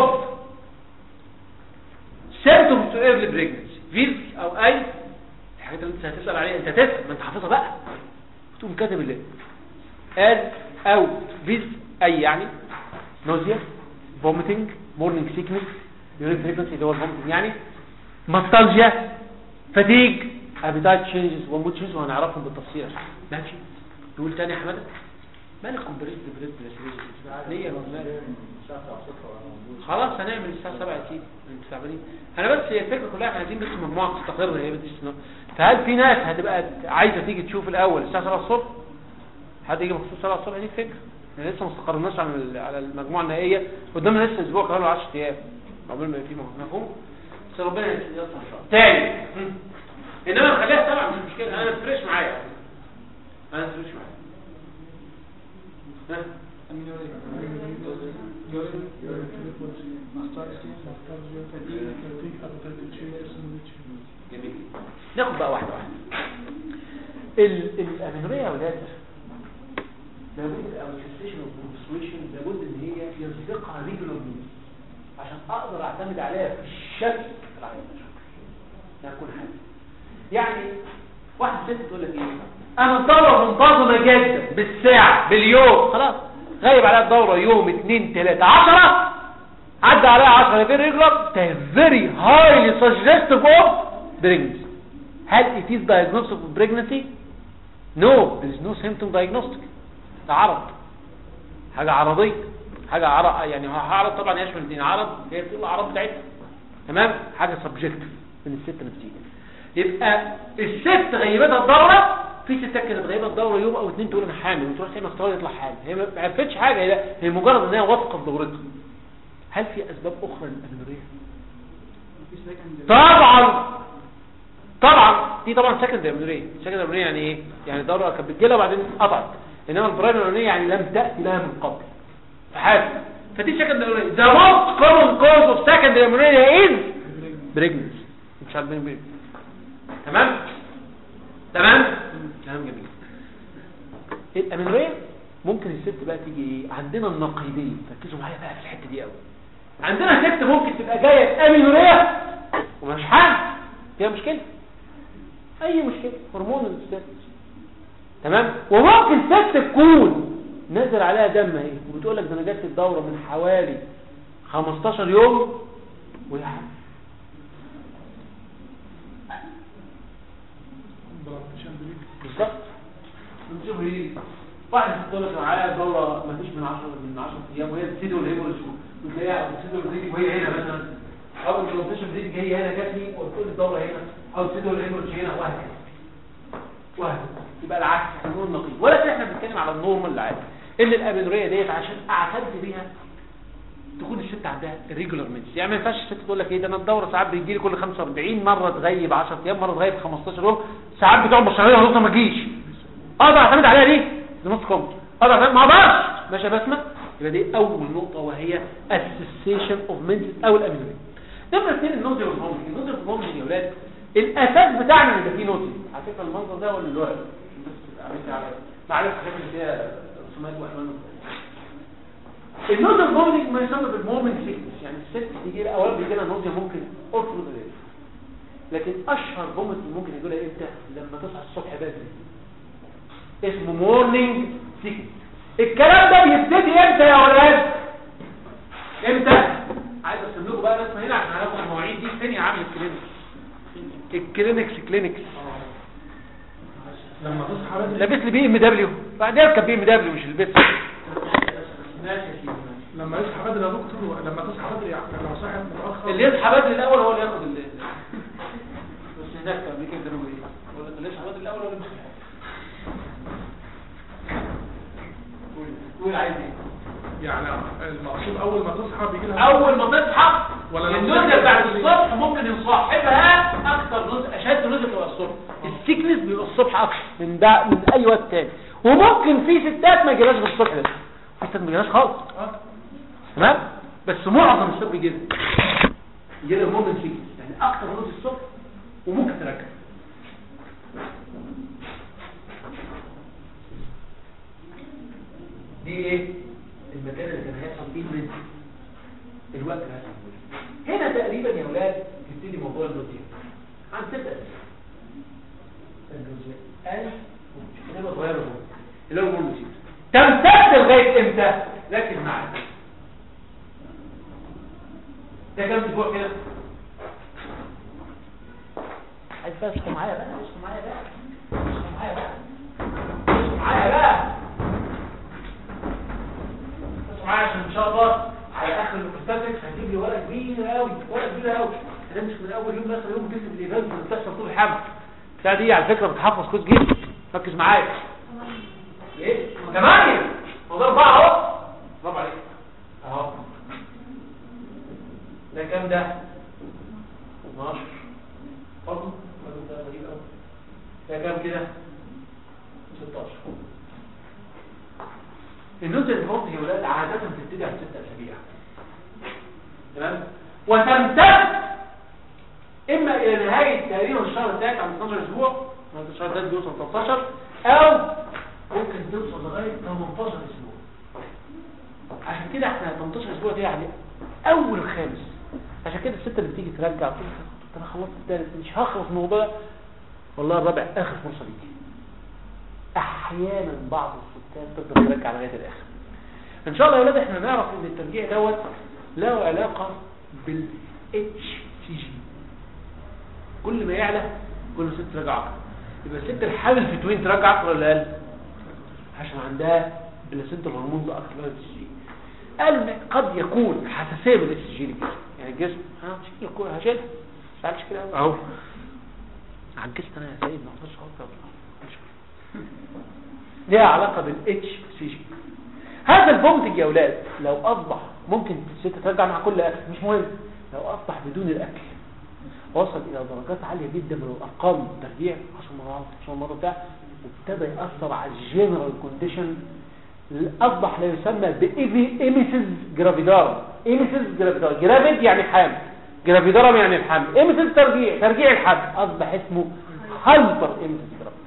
symptoms to early pregnancy. فيلز او اي الحاجات اللي انت هتسأل عليها انت هتسأل ما انت حافظها بقى تقوم كاتب اللي قال او فيز اي يعني نوزيا فوميتنج مورنينج سيكنس يورين فريكونسي اللي هو الفوميتنج يعني ماستالجيا فاتيج ابيتايت تشينجز ومود تشينجز وهنعرفهم بالتفصيل ماشي تقول تاني يا حماده مالك كومبريت بريد ليه والله خلاص هنعمل الساعه 7 اكيد انتوا تعبانين انا بس هي الفكره كلها احنا عايزين بس مجموعه تستقر هي بس فهل في ناس هتبقى عايزه تيجي تشوف الاول الساعه 7 الصبح حد يجي مخصوص 7 الصبح دي الفكره احنا لسه ما استقرناش على ال- على المجموعه النهائيه قدامنا لسه اسبوع كمان 10 ايام قبل ما يبقى في مفهوم بس ربنا ييسر ان شاء الله تاني مم. انما نخليها سبعه مش مشكله انا ما تفرقش معايا انا ما تفرقش معايا ها؟ جميل ناخد بقى واحده واحده ال- الامينوريه يا ولاد لابد او السيشن اوف برسويشن لابد ان هي يسبقها ريجولار مينز عشان اقدر اعتمد عليها في الشكل العام ده كل حاجه يعني واحد ست تقول لك ايه انا الدوره منتظمه جدا بالساعه باليوم خلاص غايب عليها الدوره يوم اتنين تلاته عشرة عدى عليها عشرة في ريجولار ده very highly suggestive of pregnancy هل it is diagnostic of pregnancy no there is no symptom diagnostic ده عرض حاجة عرضية حاجة عرض يعني هعرض طبعا يشمل الاثنين عرض هي بتقول الأعراض بتاعتها تمام حاجة سبجكتيف من الست نفسيا يبقى الست غيبتها الدورة في ستات كانت غيبة الدورة يوم او اتنين تقول انا حامل وتروح تعمل اختبار يطلع حامل هي ما عرفتش حاجة هي, هي مجرد انها واثقة في دورتها هل في اسباب اخرى للامنورية طبعا طبعا دي طبعا سكند امنوريه سكند امنوريه يعني ايه يعني الدوره كانت بتجيلها وبعدين قطعت انما البرايمري امنوريه يعني لم تاتي لها من قبل فحاجه فدي سكند امنوريه the most common cause of secondary amenorrhea is pregnancy مش عارفين بيه تمام تمام كلام جميل الامنوريه ممكن الست بقى تيجي ايه عندنا النقيضين ركزوا معايا بقى في الحته دي قوي عندنا ست ممكن تبقى جايه بامنوريه ومش حامل فيها مشكله اي مشكله هرمون الست تمام وممكن ست تكون نزل عليها دم اهي وبتقول لك ده انا جات الدوره من حوالي 15 يوم وهي حامل بلانتيشن بريك بالظبط نشوف ايه واحد تقول لك معايا دوره ما فيش من 10 من 10 ايام وهي بتسيدي ولا هي ولا شو وتلاقيها بتسيدي ولا بتيجي وهي هنا مثلا او البلانتيشن بريك جاي هنا جاتني وتقول الدوره هنا او تسيدي ولا هي ولا هنا وهكذا وهكذا يبقى العكس النور النقيض ولكن احنا بنتكلم على النورمال العادي ان الابنوريه ديت عشان اعتد بيها تكون الست عندها ريجولار مينس يعني ما ينفعش الست تقول لك ايه ده انا الدوره ساعات بيجي لي كل 45 مره تغيب 10 ايام مره تغيب 15 يوم ساعات بتقعد بالشهريه ونص ما تجيش اقدر اعتمد عليها دي دي نص كومنت اقدر اعتمد ما اقدرش ماشي يا بسمه يبقى دي اول نقطه وهي اسوسيشن اوف مينس او الامينوريا نمره اثنين النوزل والفومنج النوزل والفومنج يا اولاد الاساس بتاعنا ان يبقى فيه نوزل على فكره المنظر ده ولا الورق بس عملت على معلش حاجات اللي فيها رسومات والوان النوزل فومنج ما يسمى بالمومنت سيكنس يعني الست بيجي لها اولا بيجي لها نوزل ممكن ارفض لكن اشهر فومنت ممكن يجي لها امتى لما تصحى الصبح بدري اسمه مورنينج سيكنس الكلام ده بيبتدي امتى يا ولاد امتى عايز ارسم لكم بقى رسمه هنا عشان هناخد المواعيد دي فين يا عم الكلينكس الكلينكس كلينكس لما تصحى بدري لابس لي بي ام دبليو بعدين اركب بي ام دبليو مش البس ماشي يا سيدي ماشي. لما يصحى بدري يا دكتور لما تصحى بدري يعني لو صحي متاخر اللي يصحى بدري الاول هو اللي ياخد ال بس هناك في امريكا الجنوبيه ولا اللي يصحى بدري الاول هو اللي بياخد قول قول عايز ايه يعني المقصود اول ما تصحى بيجي لها اول ما تصحى ولا لو النزله تصحى بتاعت بدري. الصبح ممكن يصاحبها اكتر نزله اشد نزله بتبقى الصبح السيكنس بيبقى الصبح اكتر من ده من اي وقت تاني وممكن في ستات ما يجيلهاش غير الصبح بس في ستات ما يجيلهاش خالص تمام بس معظم الستات بيجي لها يجي لها مومنت سيكنس يعني اكتر نزله الصبح وممكن ترجع دي ايه المكان اللي كان هيحصل فيه المنزل الوقت اللي هيحصل فيه هنا تقريبا يا اولاد تبتدي موضوع النوتين عن ست اسئله الجزء قال هنبقى صغير اهو اللي هو المونوسيت تمتد لغايه امتى ركز معايا ده كام اسبوع كده عايز بقى اصحوا معايا بقى اصحوا معايا بقى اصحوا معايا بقى اصحوا معايا بقى بصوا معايا عشان ان شاء الله على اخر الاستاتيكس هتجيب لي ورقه كبيره قوي ورقه كبيره قوي هتمسك من اول يوم لاخر يوم تكتب الايفنت اللي بتحصل طول الحمل بتاع دي على فكره بتحفظ كويس جدا ركز معايا ايه ثمانيه والله اربعه اهو برافو عليك اهو ده كام ده 12 برضه ولا ده غريب قوي ده كام كده 16 النزل الفوق يا ولاد عادة بتبتدي على ست أسابيع تمام وتمتد إما إلى نهاية تقريبا الشهر الثالث عن 12 أسبوع هذا الشهر الثالث بيوصل 13 أو ممكن توصل لغاية 18 أسبوع عشان كده احنا 18 أسبوع دي يعني أول الخامس عشان كده الست اللي بتيجي ترجع تقول لك أنا خلصت الثالث مش هخلص من الموضوع ده والله الرابع آخر فرصة ليكي احيانا بعض الستات تقدر ترجع لغايه الاخر ان شاء الله يا ولاد احنا نعرف ان الترجيع دوت له علاقه بالاتش سي جي كل ما يعلى كل ما الست ترجع اكتر يبقى الست الحامل في توين ترجع اكتر ولا اقل عشان عندها بلاسنت الهرمون ده اكتر من الاتش جي قالوا ان قد يكون حساسيه بالاتش جي للجسم يعني الجسم ها مش يكون هشيلها مش عارفش كده اهو عجزت انا يا سيد ما اقدرش اقول ليها علاقة بالاتش سي جي هذا البومتج يا اولاد لو اصبح ممكن الست ترجع مع كل اكل مش مهم لو اصبح بدون الاكل وصل الى درجات عاليه جدا من الارقام الترجيع 10 مرات 10 مرات بتاع وابتدى ياثر على الجنرال كونديشن اصبح لا يسمى بايميسيس جرافيدار ايميسيس جرافيدار جرافيد يعني حامل جرافيدارم يعني الحمل ايميسيس ترجيع ترجيع الحمل اصبح اسمه هايبر ايميسيس جرافيدار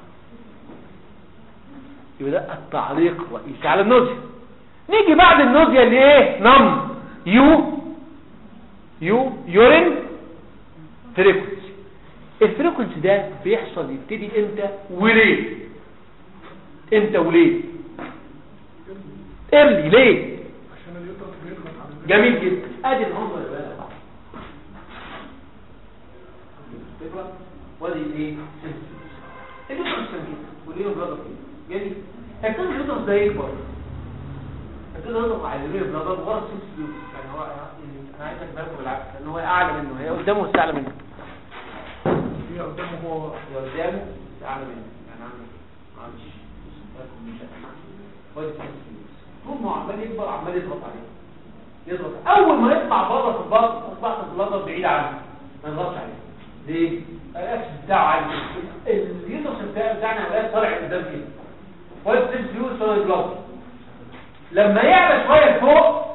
يبقى ده التعليق الرئيسي على النوزيا نيجي بعد النوزيا اللي ايه نم يو يو يورين فريكونسي الفريكونسي ده بيحصل يبتدي امتى وليه امتى وليه ايرلي ليه عشان اليوترس بيضغط على جميل جدا ادي العنصر اللي بقى فكرة وادي ايه اليوترس سنجيل وليه بلادر كده جميل هيبتدي اليوترس ده يكبر هيبتدي يضغط على الريه بلادر ورا السيس فلوس يعني هو يعني انا عايزك بالكم بالعكس لان هو اعلى منه هي قدامه بس اعلى منه هي قدامه هو هي قدامه بس اعلى منه يعني عامل معلش بالكم مش وادي السيس فلوس طول ما هو عمال يكبر عمال يضغط عليه يضغط اول ما يطلع بره في البطن اصبحت البلطه بعيد عنه ما يضغطش عليه ليه الاكس بتاعه عالي اليوترس بتاع بتاعنا بقى طالع قدام كده وايت سيلز يوز سوليد بلاد لما يعلى شويه لفوق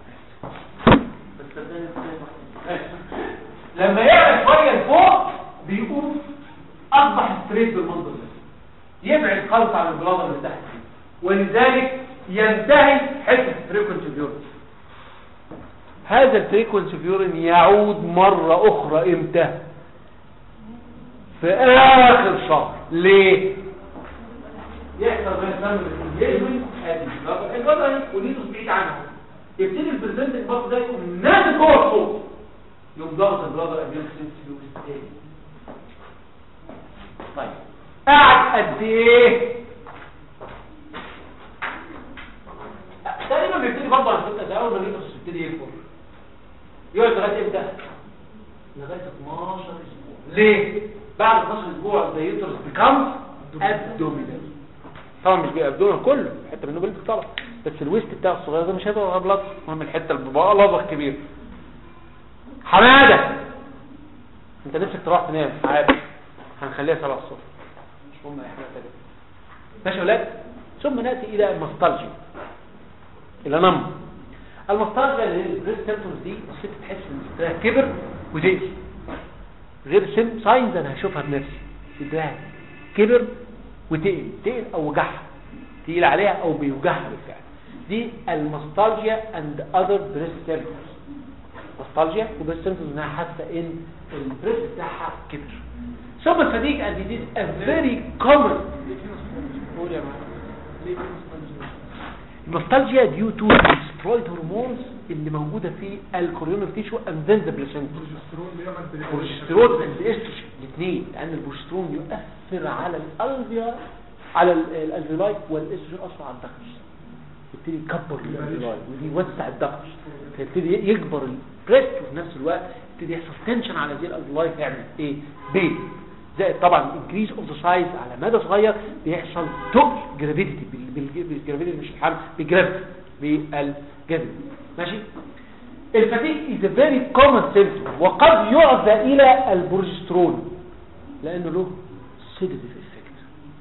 لما يعلى شويه لفوق بيقوم اصبح ستريت بالمنظر ده يبعد خالص عن البلاطه اللي تحت دي. ولذلك ينتهي حته فريكونسي فيورنس هذا الفريكونسي فيورين يعود مرة أخرى إمتى في آخر شهر ليه يحصل ما يسمى بالانجيجمنت الجدر وليدوس بعيد عنها يبتدي البرزنت الباص ده يقوم نازل جوه الصوت يقوم ضغط البلادر اجيال سنسيوس تاني طيب قعد قد ايه تقريبا بيبتدي برضه على فكره ده اول ما اليوترس يبتدي يكبر يقعد لغايه امتى لغايه 12 اسبوع ليه بعد 12 اسبوع ده يوترس بيكمز ابدومينال طبعا مش بيبدومينال كله حته منه بيلبس طبعا بس الويست بتاعه الصغير ده مش هيبقى غلط المهم الحته اللي بيبقى لظه كبير حماده انت نفسك تروح تنام عادي هنخليها 7 الصبح مش مهم اي حاجه تانيه ماشي يا ولاد ثم ناتي الى المستالجيا الى نم المستالجيا اللي هي البريست سيمبتومز دي الست تحس ان صدرها كبر وزيت غير سيم ساينز انا هشوفها بنفسي صدرها كبر وتقل تقل او وجعها تقيل عليها او بيوجعها بالفعل دي المستالجيا اند اذر بريست سيمبتومز مستالجيا وبريست سيمبتومز انها حاسه ان البريست بتاعها كبر ثم الفديك and it is a very common قول يا معلم النوستالجيا ديو تو سترويد هرمونز اللي موجوده في الكوريونيك تيشو اند ذن ذا بلاسنتا البروجسترون بيعمل البروجسترون والاستروجين الاثنين لان البروجسترون يؤثر على الالفيا على ال- الالفيولاي والاستروجين اصلا على الدقش يبتدي يكبر الالفيولاي ودي يوسع الدقش فيبتدي يكبر البريست وفي نفس الوقت يبتدي يحصل تنشن على هذه الالفيولاي فيعمل ايه بيت زائد طبعا انكريز اوف ذا سايز على مدى صغير بيحصل تقل جرافيتي بالجرافيتي مش الحمل بالجرافيتي بالجرافيتي ماشي الفتيك is a very common symptom وقد يعزى الى البروجسترون لانه له sedative effect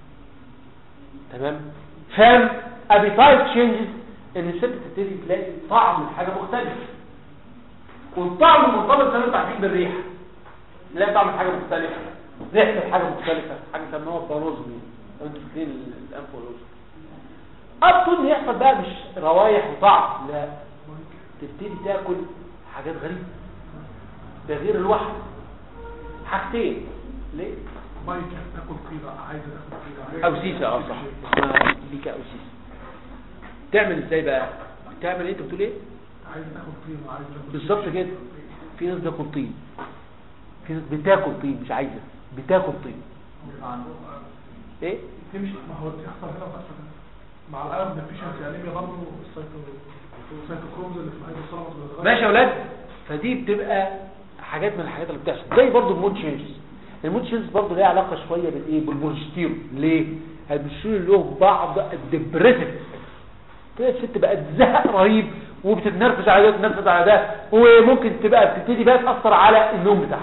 تمام فهم appetite changes ان الست تبتدي تلاقي طعم الحاجه مختلف والطعم مرتبط زي ما انتوا عارفين بالريحه نلاقي طعم الحاجه مختلفه ريحه الحاجه مختلفه حاجه سموها باروزمي لو انتوا فاكرين الانف والاذن اب تو ان يحصل بقى مش روايح وطعم لا تبتدي تاكل حاجات غريبه ده غير الوحد حاجتين ليه مايك تاكل قيمه عايزه تاكل قيمه او سيسه اه صح اسمها ليكا او سيسه تعمل ازاي بقى تعمل ايه انت بتقول ايه عايزه تاكل قيمه عايزه تاكل بالظبط كده في ناس بتاكل طين في ناس بتاكل طين مش عايزه بتاكل طين ايه تمشي ما هو يحصل هنا ويحصل هنا مع الالم ديفيشنسي انيميا برضه السيتوكرومز اللي في الهيدروسالاموس بتتغير ماشي يا اولاد فدي بتبقى حاجات من الحاجات اللي بتحصل زي برضو المود تشينجز المود تشينجز برضو ليها علاقه شويه بالايه بالبروجستيرون ليه البروجستيرون له بعض الدبريسيف تلاقي الست بقت زهق رهيب وبتتنرفز على ده وتتنرفز على ده وممكن تبقى بتبتدي بقى تاثر على النوم بتاعها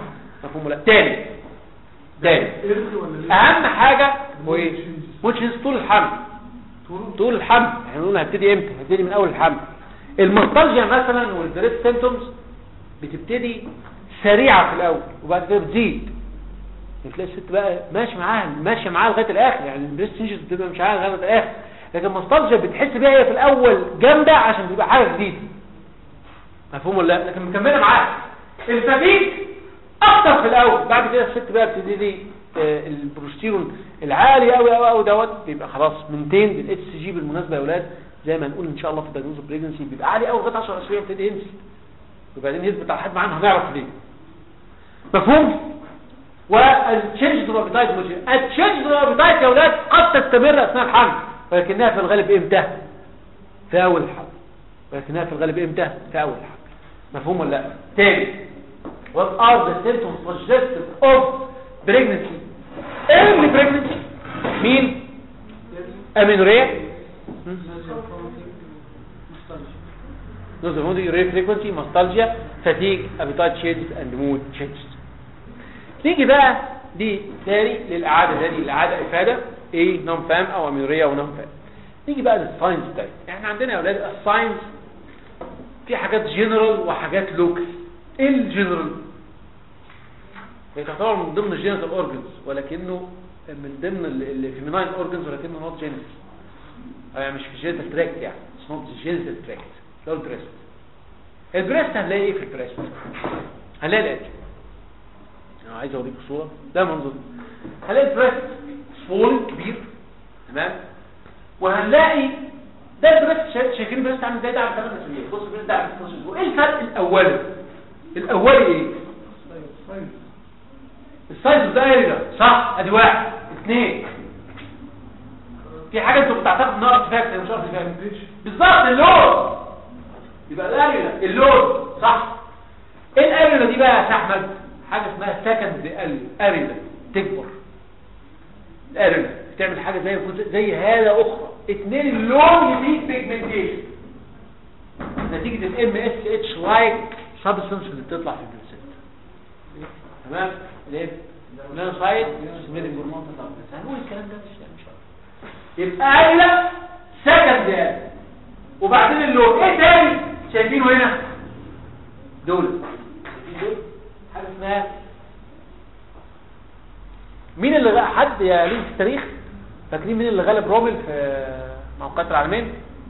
مفهوم ولا لا؟ تاني تاني إرث ولا ليه؟ اهم حاجة هو ايه وتشنز طول الحمل طول الحمل احنا بنقول هبتدي امتى هبتدي من اول الحمل المnostalgia مثلا والبريد سيمتومز بتبتدي سريعة في الاول وبعد كده بتزيد تلاقي الست بقى ماشي معاها ماشيه معاها لغايه الاخر يعني البريست سينجز بتبقى مش معاها لغايه الاخر لكن المnostalgia بتحس بيها هي في الاول جامده عشان تبقى حاجه جديده مفهوم ولا لا لكن مكمله معاك الفتيج اكتر في الاول بعد كده الست بقى بتبتدي آه، البروستيرون العالي قوي قوي قوي دوت بيبقى خلاص منتين بالاتش سي جي بالمناسبه يا اولاد زي ما نقول ان شاء الله في الدايجنوز بريجنسي بيبقى عالي قوي لغايه 10 اسابيع يبتدي ينزل وبعدين يثبت على حد معانا هنعرف ليه مفهوم والتشينج تو ابيتايت التشينج تو ابيتايت يا اولاد قد تستمر اثناء الحمل ولكنها في الغالب امتى في اول الحمل ولكنها في الغالب امتى في اول الحمل مفهوم ولا لا تاني what are the symptoms suggestive of pregnancy early pregnancy مين amenorrhea نظر urinary frequency nostalgia fatigue appetite changes and mood changes نيجي بقى دي تاني للإعادة تاني للإعادة إفادة إيه نون فام أو أميورية ونون فام نيجي بقى للساينس بتاعي احنا عندنا يا أولاد الساينس في حاجات جنرال وحاجات لوكال ايه الجنرال هي تعتبر من ضمن الجينيتال اورجنز ولكنه من ضمن الفيميناين اورجنز ولكنه نوت جينيتال يعني مش في جينيتال تراكت يعني اتس نوت جينيتال تراكت اللي هو البريست البريست هنلاقي ايه في البريست هنلاقي الاتي انا عايز اوريكم صوره ده منظر هنلاقي البريست سمول كبير تمام وهنلاقي ده البريست شا- شايفين البريست عامل ازاي ده عامل 8 اسابيع بص البريست ده عامل 16 اسبوع ايه الفرق الاولي الاولي ايه السايز ده ايه صح ادي واحد اثنين في حاجه انتوا بتعتقد انها ارتفاكت مش ارتفاكت بالظبط اللود يبقى الاريلا اللود صح ايه الاريلا دي بقى يا شيخ احمد حاجه اسمها سكند اريلا تكبر الاريلا بتعمل حاجه زي زي هاله اخرى اتنين اللون يزيد بيجمنتيشن نتيجه الام اس اتش لايك سبستنس اللي بتطلع في البلسنت تمام ليه لا سايد سميري هرمون تطلع هنقول الكلام ده مش مش عارف. يبقى عيله سكند يعني وبعدين اللون ايه تاني شايفينه هنا دول شايفين دول حاجه اسمها مين اللي غ- حد يا ليه في التاريخ فاكرين مين اللي غلب رومل في موقعات العالمين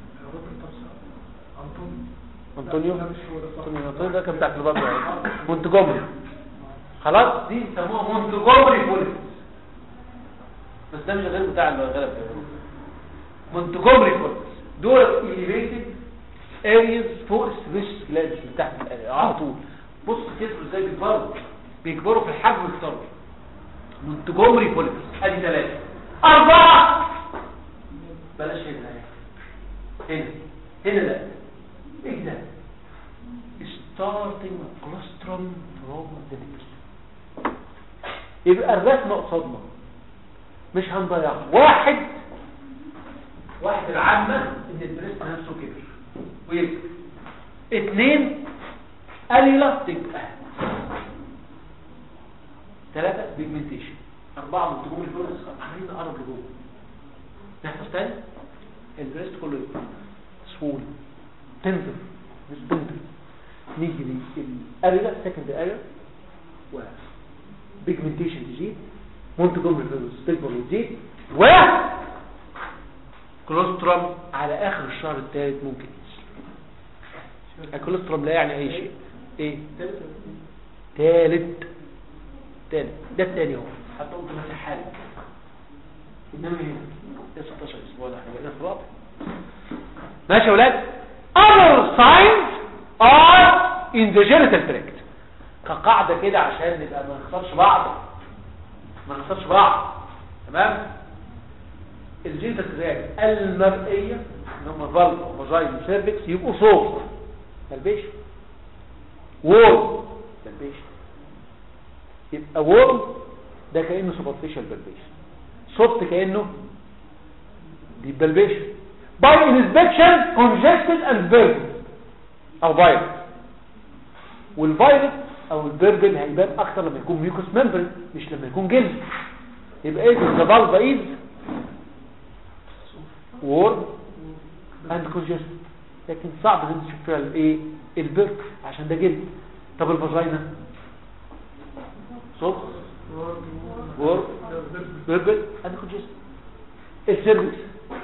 انطونيو انطونيو انطونيو ده كان بتاع كليوباترا يعني مونتجومري خلاص دي يسموها مونتجومري بوليس بس ده مش غير بتاع اللي غلب في أوروبا. مونتجومري بوليس دول elevated areas فوق السبيش جلاندز اللي تحت القلب على طول بص كتروا ازاي بيكبروا بيكبروا في الحجم ويكتروا مونتجومري بوليس ادي ثلاثة أربعة بلاش هنا هنا هنا لا ايه ده starting colostrum from the nipple يبقى الرسمة قصادنا مش هنضيعها واحد واحد العامة ان البريست نفسه كبر ويكبر اتنين قليلة تبقى ثلاثة بيجمنتيشن أربعة منتجون البريست عمالين نقرب لجوه نحفظ تاني البريست كله يبقى سفول تنزل مش تنزل نيجي للاريلا سكند اريلا و بيجمنتيشن تزيد مونتجومري فيروس تكبر وتزيد و كولوسترم على اخر الشهر الثالث ممكن ينزل الكولوسترم لا يعني اي شيء ايه ثالث ثالث ده الثاني اهو حتى قلت مسح حالك انما هنا ده 16 اسبوع ده احنا بقينا في الرابع ماشي يا ولاد other signs are in the genital tract كقاعدة كده عشان نبقى ما نخسرش بعض ما نخسرش بعض تمام الجينيتال تراكت المرئية اللي هم فالف وفاجاين وسيرفكس يبقوا صوت تلبيش وول تلبيش يبقى وول ده كأنه سوبرفيشال بلبيش صوت كأنه دي بلبيش by inspection congested and burdened او فيروس والفيروس او البربل هيبان اكتر لما يكون ميوكوس ممبرين مش لما يكون جلد يبقى ايه الزبالبا ايز وورم اند كونجست لكن صعب ان انت تشوف فيها الايه البرك عشان ده جلد طب الفاجينا صوت وورم بيربل اند كونجست السيرفكس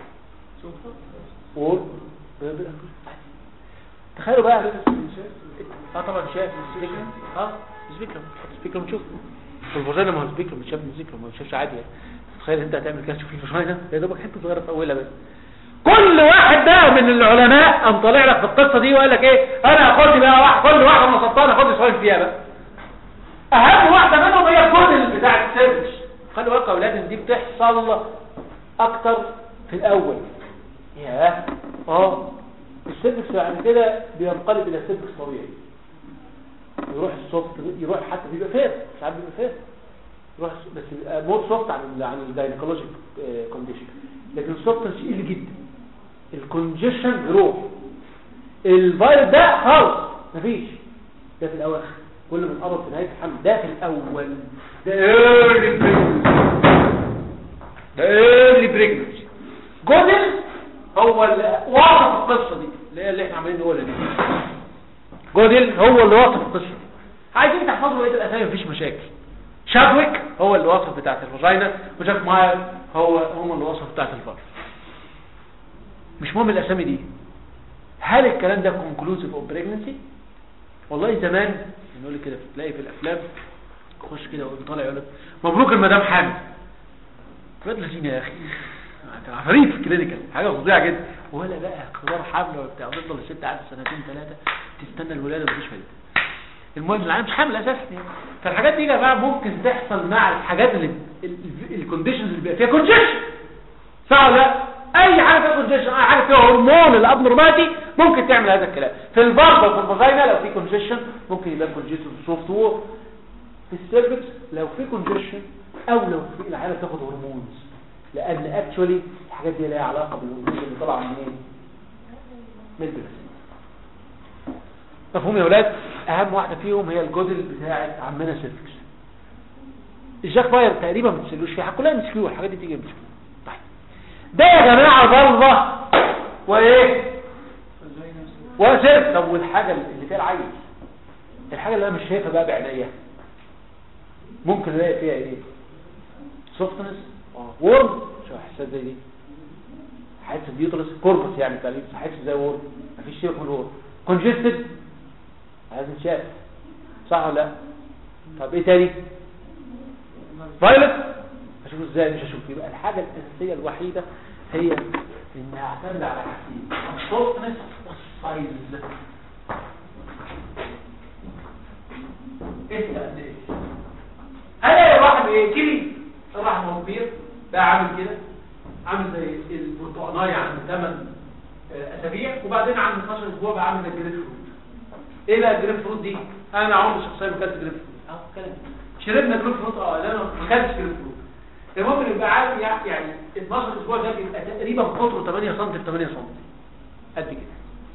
وورم بيربل اند كونجست تخيلوا بقى اه طبعا شايف سبيكرم اه سبيكرم سبيكرم تشوف والفاجينا ما هو سبيكرم مش شايف من سبيكرم ما بتشوفش عادي يعني تخيل انت هتعمل كده تشوف الفاجينا يا دوبك حته صغيره في اولها بس كل واحد بقى من العلماء قام طالع لك في القصه دي وقال لك ايه انا هاخد لي بقى واحد كل واحده من سلطان هاخد لي سؤال فيها بقى اهم واحده منهم هي الكودل بتاع السيرفكس خلي بالك يا اولاد ان دي بتحصل اكتر في الاول ياه اه السيرفكس بعد كده بينقلب الى سيرفكس طبيعي يروح السوفت يروح حتى بيبقى فير ساعات بيبقى فير يروح بس بيبقى مور سوفت عن ال عن الجاينيكولوجيك كونديشن لكن السوفتنس يقل جدا الكونجيشن يروح الفيروس ده خالص مفيش ده في الاواخر كل ما نقرب في نهايه الحمل ده في الاول ده ايرلي بريجنسي ده ايرلي بريجنسي جودل هو اللي واقف القصه دي اللي هي اللي احنا عمالين نقولها دي جودل هو اللي واقف القصه دي عايزين تحفظوا بقيه الاسامي مفيش مشاكل شادويك هو اللي واصف بتاعت الفاجينا وجاك ماير هو هم اللي واصف بتاعت الفار مش مهم الاسامي دي هل الكلام ده كونكلوسيف اوف بريجنسي والله زمان نقول كده تلاقي في الافلام خش كده ويقوم طالع يقول لك مبروك المدام حامل ولاد لذينه يا اخي كان عفاريت في الكلينيكال حاجه فظيعه جدا ولا بقى اختبار حمل وبتاع تفضل الست قاعده سنتين ثلاثه تستنى الولاده مفيش فايده المهم العالم مش حامل اساسا يعني فالحاجات دي يا جماعه ممكن تحصل مع الحاجات اللي الكونديشنز اللي بيبقى فيها كونجيشن صح ولا لا اي حاجه فيها كونجيشن اي حاجه فيها هرمون الابنورماليتي ممكن تعمل هذا الكلام في الفالفا وفي الفاجينا لو في كونجيشن ممكن يبقى كونجيشن سوفت وور في السيرفكس لو في كونجيشن او لو في العيله بتاخد هرمونز لان اكشولي الحاجات دي لها علاقه بالهرمونز اللي طالعه منين من البريست مفهوم يا ولاد اهم واحده فيهم هي الجدل بتاعه عمنا سيرفكس الجاك باير تقريبا ما بتسلوش فيها كلها مسكيو الحاجات دي تيجي مسكيو طيب ده يا جماعه ضلبه وايه وسيرف طب والحاجه اللي فيها العين الحاجه اللي انا مش شايفها بقى بعينيا ممكن الاقي فيها ايه سوفتنس وورم شو احساس زي دي حاسس بيوترس كوربس يعني تقريبا حاسس زي وورم مفيش شيء من الوورم كونجستد لازم شاف صح ولا لا طب ايه تاني فايلت اشوفه ازاي مش اشوف يبقى الحاجه الاساسيه الوحيده هي ان اعتمد على حاجتين السوفتنس والسايز ايه قد ايه انا يا واحد ايه كيلي راح موبير بقى عامل كده عامل زي البرتقانايه عند 8 اسابيع وبعدين عند 12 اسبوع بقى عامل زي الجريب فروت ايه بقى الجريب فروت دي انا عمري شخصيا ما اكلت جريب فروت اهو كلام شربنا جريب فروت اه لا انا ما اكلتش جريب فروت ده ممكن يبقى عارف يعني 12 اسبوع ده بيبقى تقريبا قطره 8 سم في 8 سم قد كده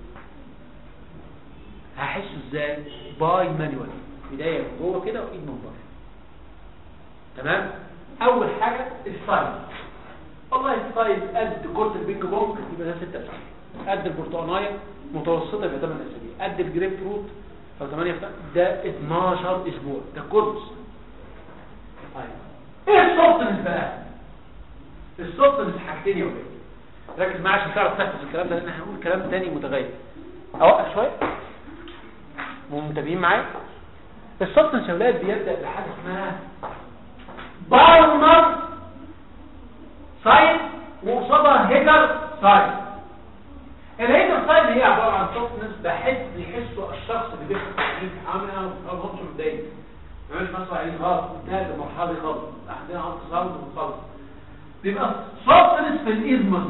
هحسه ازاي باي مانيوال بدايه من جوه كده وايد من بره تمام اول حاجه السايز والله السايز قد كره البينج بونج يبقى ده 6 اسابيع قد البرتقانايه متوسطه يبقى 8 اسابيع قد الجريب فروت او 8 ده 12 اسبوع ده كورس طيب ايه السوفتنس بقى السوفتنس حاجتين يا ولاد ركز معايا عشان تعرف تحفظ الكلام ده لان احنا هنقول كلام تاني متغير اوقف شويه منتبهين معايا السوفتنس يا ولاد بيبدا بحاجه اسمها بالمر ساين وقصادها هيجر ساين الهيجر ساين هي عباره عن سوفتنس بحس يحسه الشخص اللي بيحس عامل انا ما بغضش متضايق ما مش مثلا عايزين خالص انتهت المرحله دي خالص عندنا عرض صوت وخالص بيبقى سوفتنس في الايزمس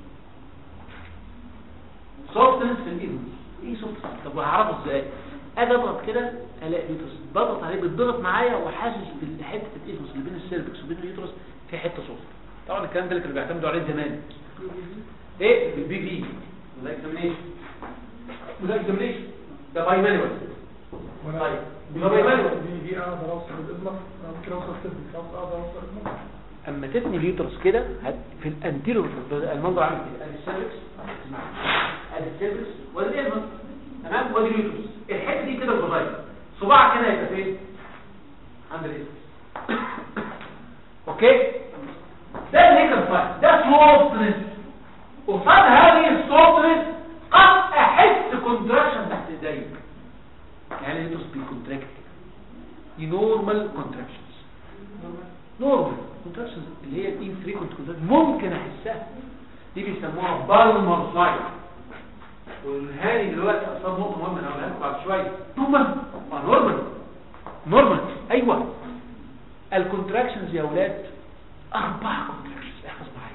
سوفتنس في الايزمس ايه سوفتنس طب وهعرفه ازاي اجي اضغط كده الاقي اليوترس بضغط عليه بيتضغط معايا وحاسس بحته الايزمس اللي بين السيرفكس وبين اليوترس في حته سوفت طبعا الكلام ده اللي كانوا بيعتمدوا عليه زمان ايه بالبي في وده اكزامينيشن وده اكزامينيشن ده باي مانوال وانا طيب. دي طب يا مالك. دي دي اقدر اوصل باذنك انا ممكن اوصل تبني اقدر اوصل باذنك اما تثني اليوترس كده هت- في الانتيريور المنظر عامل كده ادي السيرفكس ادي السيرفكس وادي الانفس تمام وادي اليوترس الحته دي كده الفاجاين صباعك هنا يبقى فين عند الاسم اوكي ده النيكل فاين ده سوفتنس قصاد هذه السوفتنس قد احس كونتراكشن تحت ايديا يعني اليوترس بيكونتراكت دي نورمال كونتراكشنز نورمال كونتراكشنز اللي هي الانفريكونت كونتراكشن ممكن احسها دي بيسموها بالمر ساين والهاني دلوقتي اصلا نقطه مهمه انا هقولها لكم بعد شويه نورمال ما نورمال نورمال ايوه الكونتراكشنز يا اولاد اربع كونتراكشنز احفظ معايا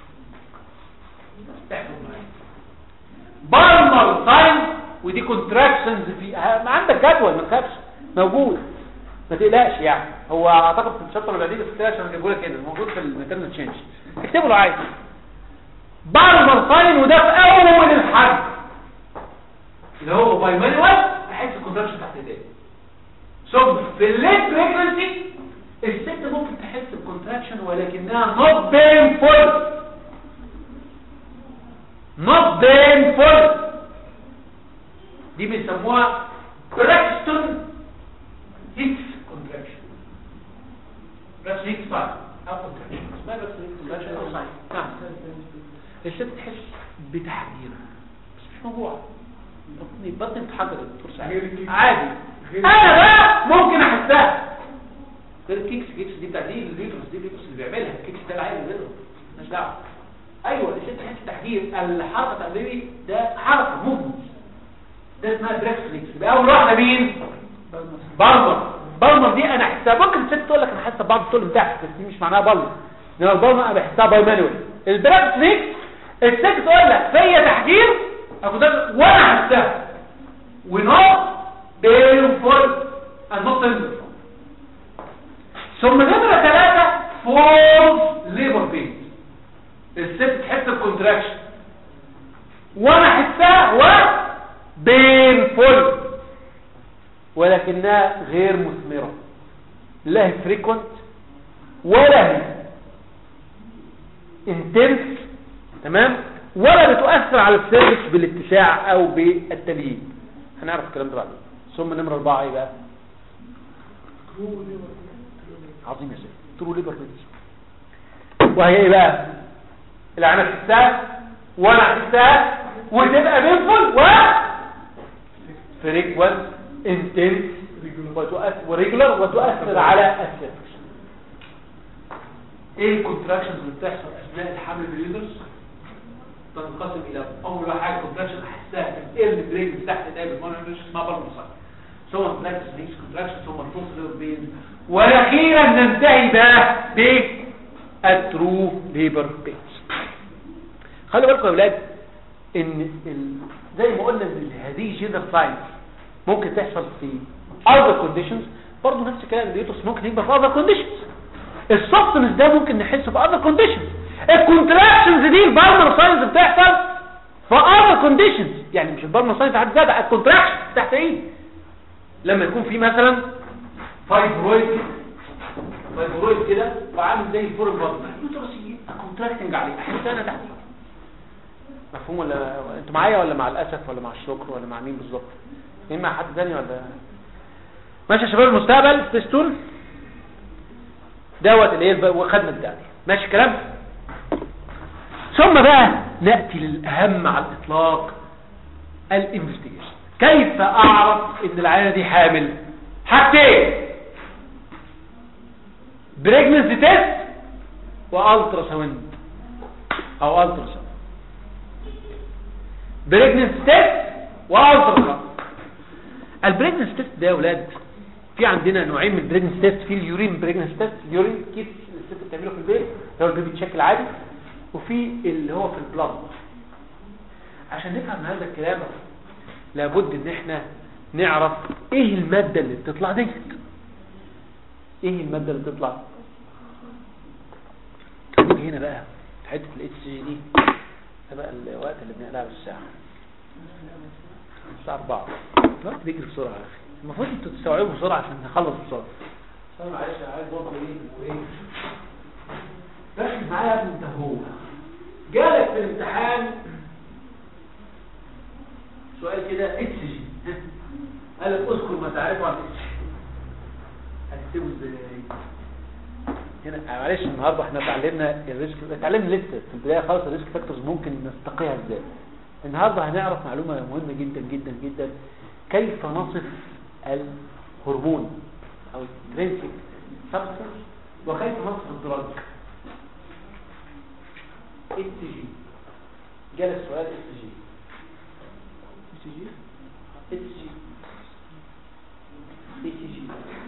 احفظ معايا بالمر ساين ودي كونتراكشنز في ما عندك جدول ما تخافش موجود ما تقلقش يعني هو اعتقد في الشابتر اللي بعديه بس كده عشان اجيبه لك كده موجود في الماتيرنال تشينج اكتبه لو عايز بالمر ساين وده في اول الحرب اللي هو باي مانوال احس الكونتراكشن تحت ايديه ثم في الليت بريجنسي الست ممكن تحس بكونتراكشن ولكنها not painful not painful دي بيسموها براكستون هيكس كونتراكشن براكستون هيكس فايل او كونتراكشن اسمها براكستون هيكس كونتراكشن او ساين نعم الست تحس بتحجير بس مش موضوع بطني بطني بتحجر يا دكتور سعيد غير الكيكس. عادي غير انا بقى ممكن احسها غير الكيكس الكيكس دي بتاع دي الفيتروس دي الفيتروس اللي بيعملها الكيكس ده العيل اللي بيضرب مش دعوه ايوه الست تحس تحجير الحركه التقليديه ده حركه موفمنت ده اسمها بريكس يبقى اول واحده مين بالمر بالمر دي انا احسها ممكن الست تقول لك انا حاسه بعض الطول بتاعتك بس دي مش معناها بالمر انما البالمر انا بحسها باي مانوال البريكس ليكس الست تقول لك فيا تحجير اكو ده وانا احسها ونوت بينفول النوت تندر ثم نمرة ثلاثة فولز ليبر بين الست تحس بكونتراكشن وانا احسها و بينفول ولكنها غير مثمرة لا هي فريكونت ولا هي انتنس تمام ولا بتؤثر على السيرفكس بالاتساع او بالتليين هنعرف الكلام ده بعدين ثم نمرة أربعة ايه بقى عظيم يا سيدي ترو ليبر بيتس وهي ايه بقى اللي انا حسها وانا حسها وتبقى بينفل و فريكوانت انتنس وتؤثر وريجولار وتؤثر على السيرفكس ايه الكونتراكشنز اللي بتحصل اثناء الحمل باليوترس تنقسم الى اول حاجه كونتراكشن احسها في الايرلي بريك تحت ايدي بالمونيتور اسمها بالمصار ثم براكتس ليكس كونتراكشن ثم الفوكس بين واخيرا ننتهي بقى بالترو ليبر بينز خلي بالكم يا اولاد ان ال... زي ما قلنا ان هذه جينر ساينس ممكن تحصل في other conditions برضه نفس الكلام اليوتس ممكن يبقى في other conditions السبستنس ده ممكن نحسه في other conditions الكونتراكشنز دي البالمر ساينس بتحصل في other conditions يعني مش البالمر ساينس حد ذاتها الكونتراكشن تحت ايه لما يكون في مثلا فايبرويد فايبرويد كده وعامل زي الفور البطن اليوترس كونتراكتنج عليه احس انا تحت مفهوم ولا انتوا معايا ولا مع الاسف ولا مع الشكر ولا مع مين بالظبط مين مع حد تاني ولا ماشي يا شباب المستقبل تستون دوت اللي هي وخدنا الدعم ماشي الكلام ثم بقى ناتي للاهم على الاطلاق الانفستيجيشن كيف اعرف ان العينه دي حامل حاجتين بريجنسي تيست والترا ساوند او الترا ساوند بريجنسي تيست والترا ساوند البريجنسي تيست ده يا اولاد في عندنا نوعين من البريجنسي تيست في اليورين بريجنسي تيست اليورين كيس الست بتعمله في البيت اللي هو البيبي تشيك العادي وفي اللي هو في البلاد عشان نفهم هذا الكلام لابد ان احنا نعرف ايه المادة اللي بتطلع ديت ايه المادة اللي بتطلع نيجي هنا بقى في حتة الاتش جي دي ده بقى الوقت اللي بنقلها بالساعة الساعة 4 الوقت بيجري بسرعة يا اخي المفروض انتوا تستوعبوا بسرعه عشان نخلص بسرعه طيب معلش انا عايز برضه ايه وايه ركز معايا يا ابني انت هو جالك في الامتحان سؤال كده اتش جي قال لك اذكر ما تعرفه عن اتش هتكتبه ازاي هنا معلش النهارده احنا اتعلمنا الريسك اتعلمنا لسه في البدايه خالص الريسك فاكتورز ممكن نستقيها ازاي النهارده هنعرف معلومه مهمه جدا جدا جدا كيف نصف الهرمون او الترينسيك سبستنس وكيف نصف الدراج اس جي جالس سؤال اس جي اس جي اس جي اس جي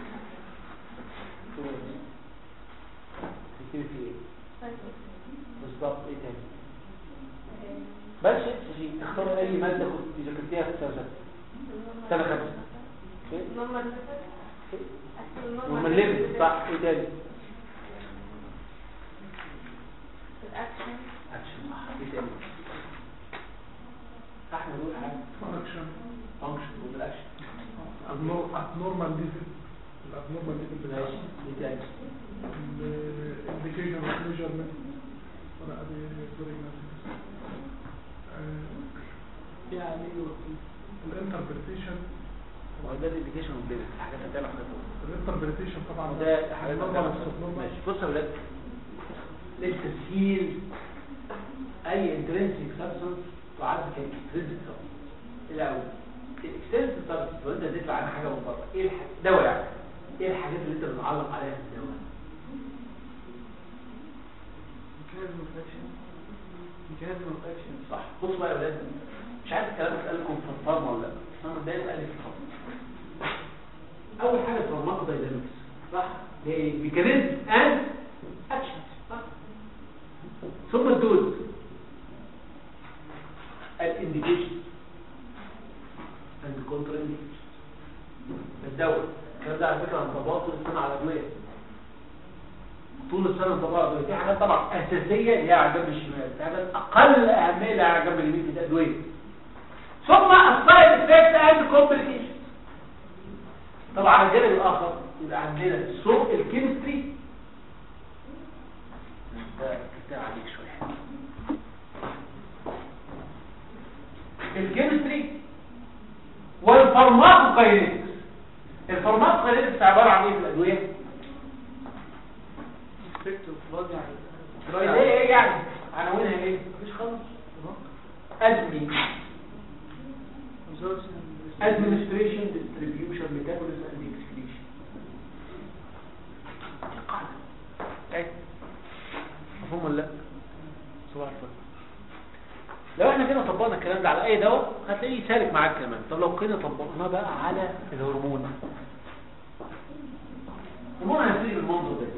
تكتبي في ايه بالظبط ايه تاني بلاش اس جي اختار اي ماده كنت ذاكرتيها في سنه سنه خمسه إيه؟ نورمال ومن ليفل صح ايه تاني الاكشن اكشن صح ايه تاني احمد قول حاجه فانكشن فانكشن والاكشن abnormal level الابنورمال ليفل ماشي ايه تاني الانديكيشن اوف ميجرمنت ولا ادي يعني الانتربريتيشن هو ده الانديكيشن اوف ليفل حاجات هتعمل حاجات الانتربريتيشن طبعا ده حاجات normal هتعمل abnormal. ماشي بص يا ولاد للتسهيل اي انترنسيك سبستنس تعد كاكسترنسيك سبستنس الاول الاكسترنسيك سبستنس لو انت هتطلع عنها حاجه من بره ايه الح- دواء يعني ايه الحاجات اللي انت بتعلق عليها في الدواء صح بص بقى يا ولاد مش عارف الكلام ده اتقال لكم في الفارما ولا لا بس انا مبدئيا اتقال لي في الفارما اول حاجه فارماكو داينامكس صح هي ميكانيزم اند اكشن صح ثم الدوز الانديكيشن اند كونتر الدواء الكلام ده على فكره انضباط طول السنه على الادويه طول السنه انضباط على الادويه في حاجات طبعا اساسيه اللي هي على جنب الشمال في حاجات اقل اهميه اللي هي على جنب اليمين في الادويه ثم السايد افكت اند كومبليكيشن طبعا على الجانب الاخر يبقى عندنا سوق الكيمستري ده كتاب عليك شويه الكيمستري والفارماكوكاينيتكس الفارماكوكاينيتكس عباره عن ايه في الادويه اللي هي ايه يعني عناوينها ايه مفيش خالص ادمي administration distribution metabolism and excretion القاعدة ايه مفهوم ولا لا صباح الفل لو احنا كده طبقنا الكلام ده على اي دواء هتلاقيه سالك معاك كمان طب لو كده طبقناه بقى على الهرمون الهرمون هيصير بالمنظر ده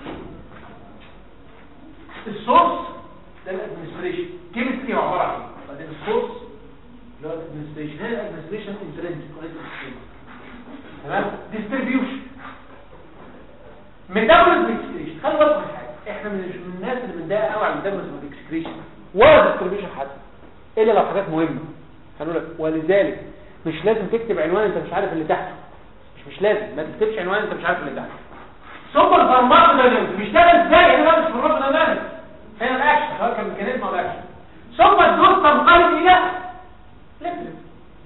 السورس ده الادمنستريشن كيمستري هو عباره عن ايه بعدين السورس اللي هو الادمنستريشن هنا الادمنستريشن انترنسك تمام ديستريبيوشن ميتابوليزم اكسكريشن خلي بالك من حاجه احنا من من الناس اللي بنضايق قوي على الميتابوليزم اكسكريشن ولا ديستريبيوشن حتى الا لو حاجات مهمه هنقول لك ولذلك مش لازم تكتب عنوان انت مش عارف اللي تحته مش مش لازم ما تكتبش عنوان انت مش عارف اللي تحته سوبر فارماكو داينامكس بيشتغل ازاي هنا مش في الرابط داينامكس هنا الاكشن سواء كان ميكانيزم او الاكشن ثم الدوز تنقلب الى ليفل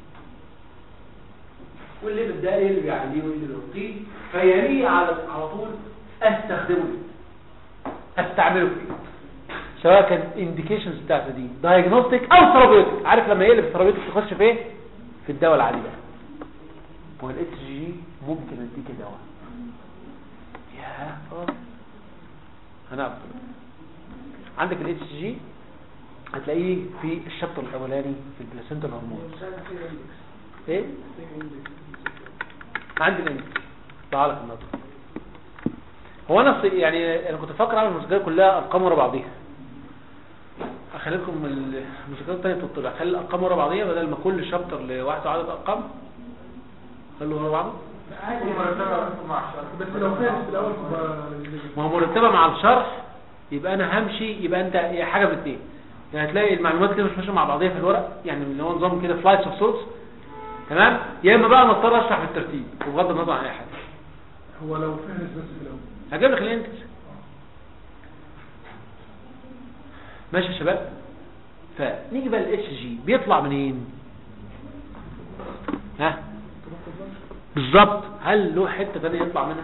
والليفل ده ايه اللي بيعليه وايه اللي بيوطيه فيليه على على طول استخدمه استعمله فيه سواء كان انديكيشنز بتاعته دي دايجنوستيك او ثيرابيوتيك عارف لما يقلب ثيرابيوتيك تخش في ايه في الدواء العادي ده هو الاتش جي ممكن اديك دواء يا اه هنعرف عندك الاتش جي هتلاقيه في الشابتر الاولاني في البلاسنتا هرمون ايه عندي الاندكس تعالى في النظر هو انا ص- يعني انا كنت بفكر اعمل الموسيقى كلها ارقام ورا بعضيها اخلي لكم الموسيقى الثانيه تطلع اخلي الارقام ورا بعضيها بدل ما كل شابتر لوحده عدد ارقام خلوا ورا بعضه بس لو فاهم في الاول تبقى ما هو مرتبه مع الشرح يبقى انا همشي يبقى انت هي حاجه باثنين يعني هتلاقي المعلومات كده مش ماشيه مع بعضيها في الورق يعني اللي هو نظام كده فلايتس اوف سورس تمام يا اما بقى نضطر اشرح بالترتيب وبغض النظر عن اي حاجه هو لو فهرس بس في الاول هجيب لك الانت ماشي يا شباب فنيجي بقى الاتش جي بيطلع منين ها بالظبط هل له حته ثانيه يطلع منها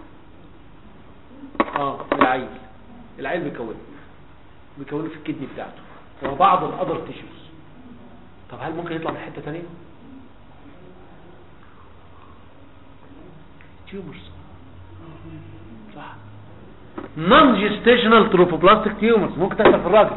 اه العيل العيل بيكونه بيكونه في الكدني بتاعته وبعض الاذر تيشوز طب هل ممكن يطلع من حته ثانيه تيومرز صح نون جيستيشنال تروفوبلاستيك تيومرز ممكن تحصل في الراجل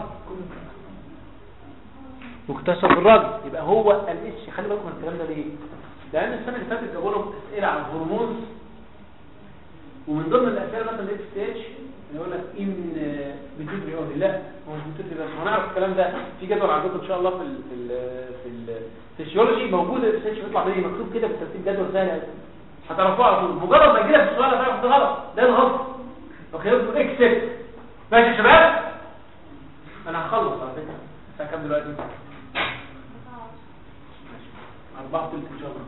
ممكن تحصل في الراجل يبقى هو الاتش خلي بالكم من الكلام ده ليه لان السنه اللي فاتت جابوا لهم اسئله عن الهرمونز ومن ضمن الاسئله مثلا الاف تي اتش يقول لك ان بتجري اوري لا هو مش بتجري بس هنعرف الكلام ده في جدول عندكم ان شاء الله في ال في ال في الفسيولوجي موجود الاف تي اتش بيطلع منين مكتوب كده بالترتيب جدول سهل هتعرفوه على طول مجرد ما يجي لك السؤال هتعرف ده غلط ده الغلط وخيارته اكسبت ماشي يا شباب انا هخلص على فكره الساعه كام دلوقتي أربعة تلت إن شاء الله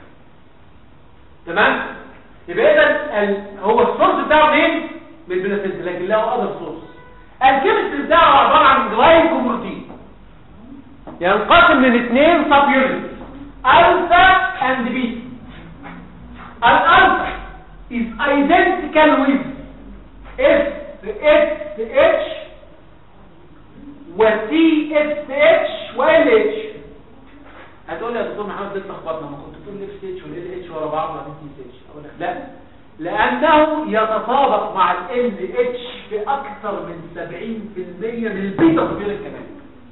تمام يبقى إذا ال... هو السورس بتاعه منين؟ من البلاسنت لكن له أذر سورس الكيمستري بتاعه عبارة عن جلايكوبروتين ينقسم من اثنين سب يونت ألفا أند بيتا الألفا is identical with S S H و T S H و L H هتقول لي يا دكتور محمد ليه اتلخبطنا ما كنت تقول الاف سي اتش والال اتش ورا بعض وبعدين تي اتش اقول لك لا لانه يتطابق مع ال اتش في اكثر من 70% من البيتا بروتين كمان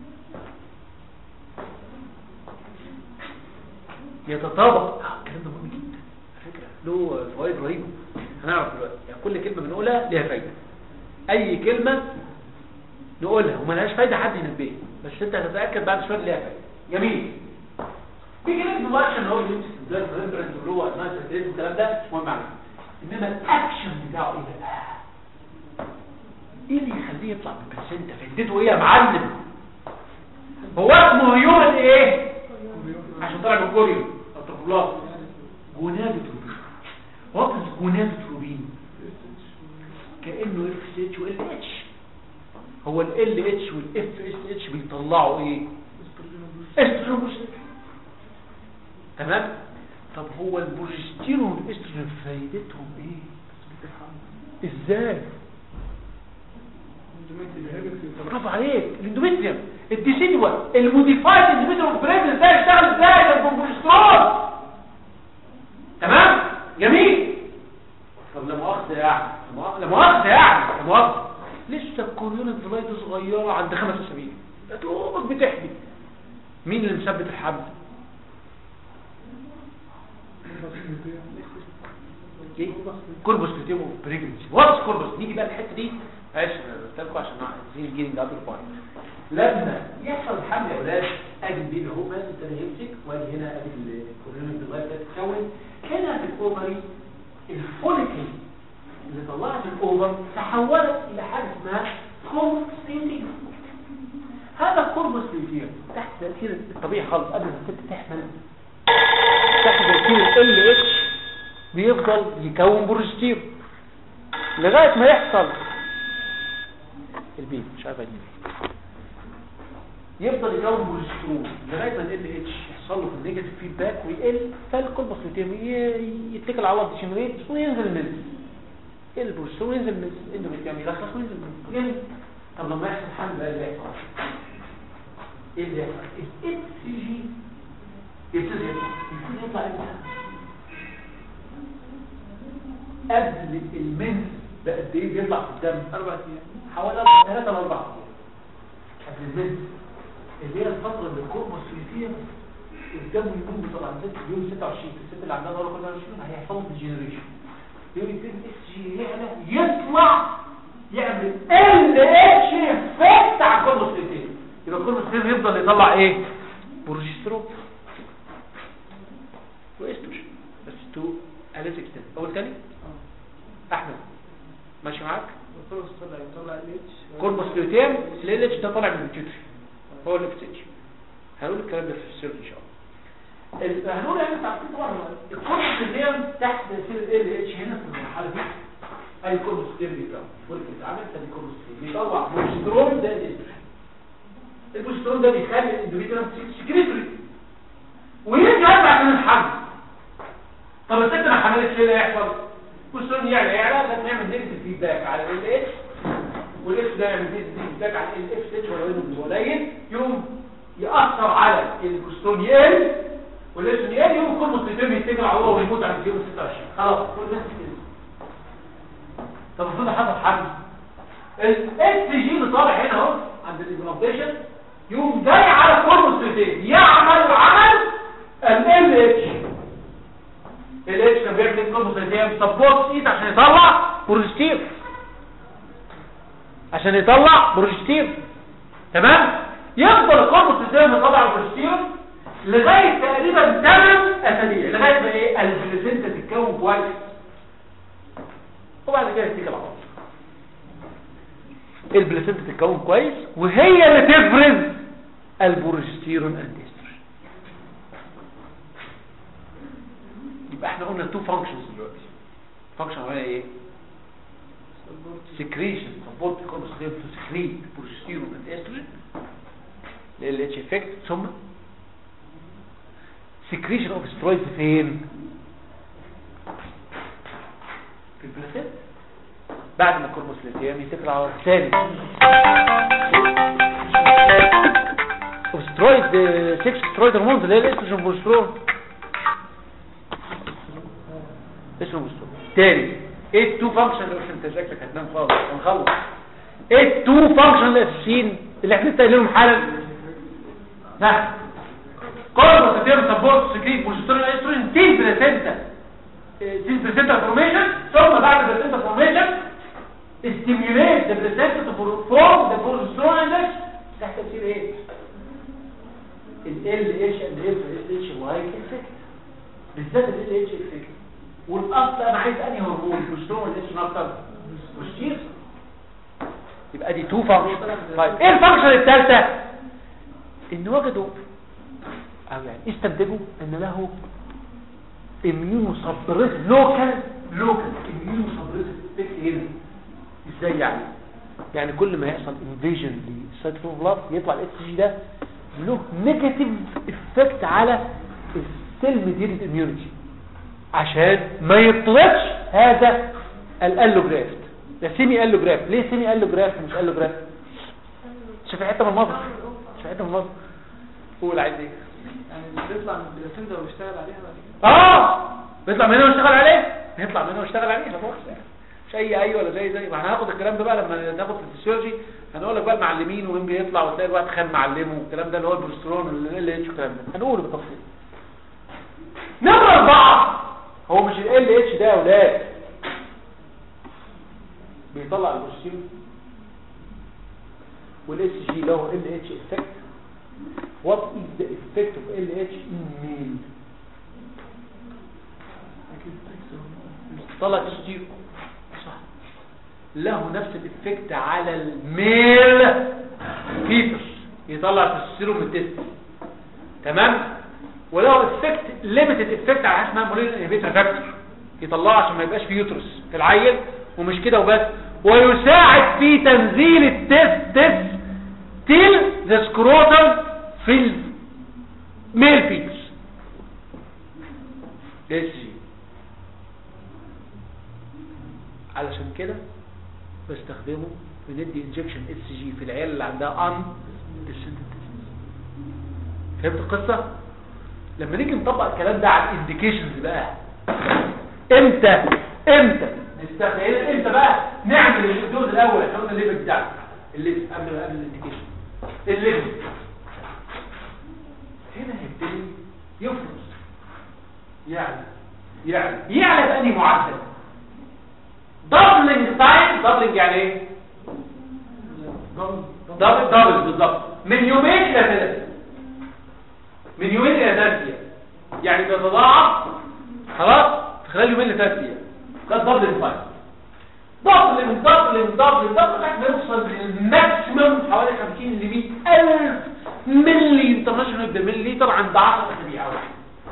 يتطابق اه الكلام ده مهم جدا على فكره له فوائد رهيبه هنعرف دلوقتي يعني كل كلمه بنقولها ليها فايده اي كلمه نقولها وملهاش فايده حد ينبهها بس انت هتتاكد بعد شويه إن ليها فايده جميل في كلمه دلوقتي ان هو يمسك البلاد ريفرنس اللي هو نايت ستريس والكلام ده مش مهم معانا انما الاكشن بتاعه ايه بقى ايه اللي يخليه يطلع من البلاسينتا فايدته ايه يا معلم هو اسمه هيومن ايه عشان طلع من كوريو الطفولات جونادوتروبين وات از جونادوتروبين كانه اف اس اتش وال اتش هو ال اتش والاف اس اتش بيطلعوا ايه استروجين تمام طب هو البروجستيرون والاستروجين فايدتهم ايه ازاي برافو عليك الاندوميتريوم الديسيدوا الموديفايد اندوميتريوم بريزنس ده يشتغل ازاي ده البروجسترون تمام جميل طب لا مؤاخذه يعني لا مؤاخذه يعني لا مؤاخذه لسه الكوريون فلايت صغيره عند خمس اسابيع يا دوبك بتحبي مين اللي مثبت الحبل ايه كوربوس كريتيمو بريجنسي واتس كوربوس نيجي بقى الحته دي معلش قلت لكم عشان عايزين جيرنج اوت بوينت لما يحصل الحمل يا اولاد ادي البيبي اهو ماسك ابتدى يمسك وادي هنا ادي الكوريون الصغير ده تتكون هنا في الاوفري الفوليكل اللي طلعت الاوفر تحولت الى حاجه اسمها كوربوس هذا الكوربوس تحت تاثير الطبيعي خالص قبل ما الست تحمل تحت تاثير ال اتش بيفضل يكون بروجستيرون لغايه ما يحصل البيت مش عارف اجيب يفضل يكون بروجستيرون لغايه ما ال اتش يحصل له النيجاتيف فيدباك ويقل فالكوربوس يتكل على الوضع جنريت وينزل الملز البروجستيرون ينزل الملز اندوميتريوم يلخص وينزل الملز جميل طب لما يحصل حمل بقى اللي يحصل ايه اللي يحصل الاف سي جي يبتدي يطلع يبتدي يطلع امتى قبل المنز بقد ايه بيطلع في الدم اربع ايام حوالي ثلاثة لاربع ايام قبل المنز اللي هي الفترة اللي الكوربوس فيها الدم يكون بيطلع ست يوم 26 الست اللي عندها دورة كل 20 هيحصل له ديجنريشن يوم يبتدي الاس جي يعلى يطلع يعمل ال اتش افكت على الكوربوس فيها يبقى الكوربوس فيها يفضل يطلع ايه بروجسترون واستروجين بس تو اليس اكستنت اول تاني احمد ماشي معاك كوربوس لوتيم الاتش ده طالع من البيتيوتري هو اللي بتتش هنقول الكلام ده في السيرت ان شاء الله ال- هنقول احنا تعرفين طبعا الكورس تحت تاثير ال اتش هنا في المرحله دي اي كورس ستيرلي بقى ولكن اتعمل تاني كورس بيطلع بوسترون ده الاستروجين البوسترون ده بيخلي الاندوميتريوم سكريتوري ويرجع عشان الحمل طب الست ما حملتش ايه اللي هيحصل البوسترون يعلى يعلى لازم نعمل نيجاتيف فيدباك على ال اتش والاف ده يعمل نيجاتيف فيدباك على ال اف اتش ولا انه قليل يوم يأثر على البوسترون يقل والاف يقل يوم كل مصيبين يتكل على الله ويموت عند يوم 26 خلاص كل الناس كده طب المفروض حصل حمل الاس جي اللي طالع هنا اهو عند الامبلانتيشن يوم جاي على كورموسيتين يعمل عمل ال اتش ال اتش كان بيعمل كورموسيتين سبورت ايد عشان يطلع بروجستير عشان يطلع بروجستير تمام يفضل الكورموسيتين يطلع بروجستير لغايه تقريبا 8 اسابيع لغايه ما ايه البلازنتا تتكون كويس وبعد كده يتكل على الله البلاسنتا تتكون كويس وهي اللي تفرز البروجستيرون اند استروجين يبقى احنا قلنا تو فانكشنز دلوقتي فانكشن هي ايه سكريشن سبورت كوربوسيرون تو سكريت بروجستيرون اند استروجين ال اتش افكت ثم سكريشن اوف سترويدز فين في البلاسنتا بعد ما الكوربوسليتيام يتكل على الثاني وسترويد 6 سترويد هرمونز اللي هي الاستروجين بروسترون اسمه بروسترون تاني ايه التو فانكشن اللي انت شكلك هتنام خالص هنخلص ايه التو فانكشن الاساسيين اللي احنا لسه قايلينهم حالا ها كوربوسليتيام سبورت سكريت بروسترون استروجين تين بلاسنتا تين بلاسنتا فورميشن ثم بعد البلاسنتا فورميشن stimulate the placenta to form the progesterone index تحت تأثير ايه؟ ال LH and FSH لايك افكت بالذات ال LH افكت والاصل انا عايز انهي هرمون البروجسترون ولا الاتش اكتر بروستير يبقى دي تو فانكشن طيب ايه الفانكشن الثالثه ان وجدوا او يعني استنتجوا ان له اميونو سبريس لوكال لوكال اميونو سبريس افكت هنا ازاي يعني يعني كل ما يحصل انفيجن للسيتوبلازم يطلع الاس جي ده له نيجاتيف افكت على السيل ميديتد اميونيتي عشان ما يطلقش هذا الالوجرافت ده سيمي الوجرافت ليه سيمي الوجرافت مش الوجرافت شوف حته من المصدر شوف حته من المصدر قول عايز ايه يعني بيطلع من البلاسنتا ويشتغل عليها بعد كده اه بيطلع من هنا ويشتغل عليه يطلع من هنا ويشتغل عليه لا مؤاخذه يعني مش اي اي ولا زي زي ما احنا هناخد الكلام ده بقى لما ناخد في الفسيولوجي هنقول لك بقى المعلمين ومين بيطلع وتلاقي الواحد خان معلمه والكلام ده اللي هو البروسترون والال اتش والكلام ده هنقوله بالتفصيل نمرة أربعة هو مش ال اتش ده يا اولاد بيطلع البروسترون والاس جي له ال اتش افكت what is the effect of LH in male طلع تستير صح له نفس الافكت على الميل فيتس يطلع تستيرو من التست تمام وله افكت ليميتد افكت على حاجه اسمها مولين انهبيتور فاكتور يطلعه عشان ما يبقاش فيه يوترس في العيل ومش كده وبس ويساعد في تنزيل التست تست تيل ذا سكروتم في الميل فيتس اس جي علشان كده بستخدمه بندي انجكشن اس جي في العيال اللي عندها ان فهمت القصه لما نيجي نطبق الكلام ده على الانديكيشنز بقى امتى امتى نستخدم امتى بقى نعمل الدوز الاول احنا قلنا الليفل بتاعنا الليفل قبل قبل الانديكيشن الليفل هنا هيبتدي يفرز يعني يعني يعلى بأني معدل دبلنج تايم دبلنج يعني ايه دبل دبل بالظبط من يومين الى ثلاثه من يومين الى ثلاثه ايام يعني بيتضاعف خلاص في خلال يومين لثلاث ايام ده دبلنج تايم دبلنج دبلنج دبلنج دبلنج احنا نوصل للماكسيمم حوالي 50 ل 100 الف ملي انترناشونال بالملي لتر عند 10 اسابيع او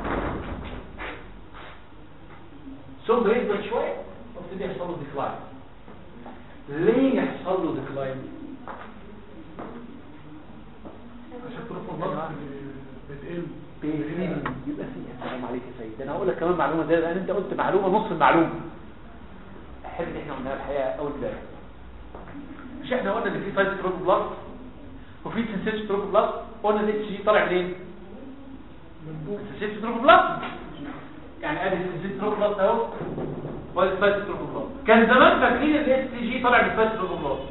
ده انا هقول لك كمان معلومه زي لان انت قلت معلومه نص المعلومه الحته دي احنا قلناها الحقيقه اول امبارح مش احنا قلنا ان في سايت بلاست وفي سنسيتيف بلاست قلنا الاتش جي طالع منين سنسيتيف بلاست يعني ادي السنسيتيف بلاست اهو وادي السايت بلاست كان زمان فاكرين الاس جي طالع من السايت بلاست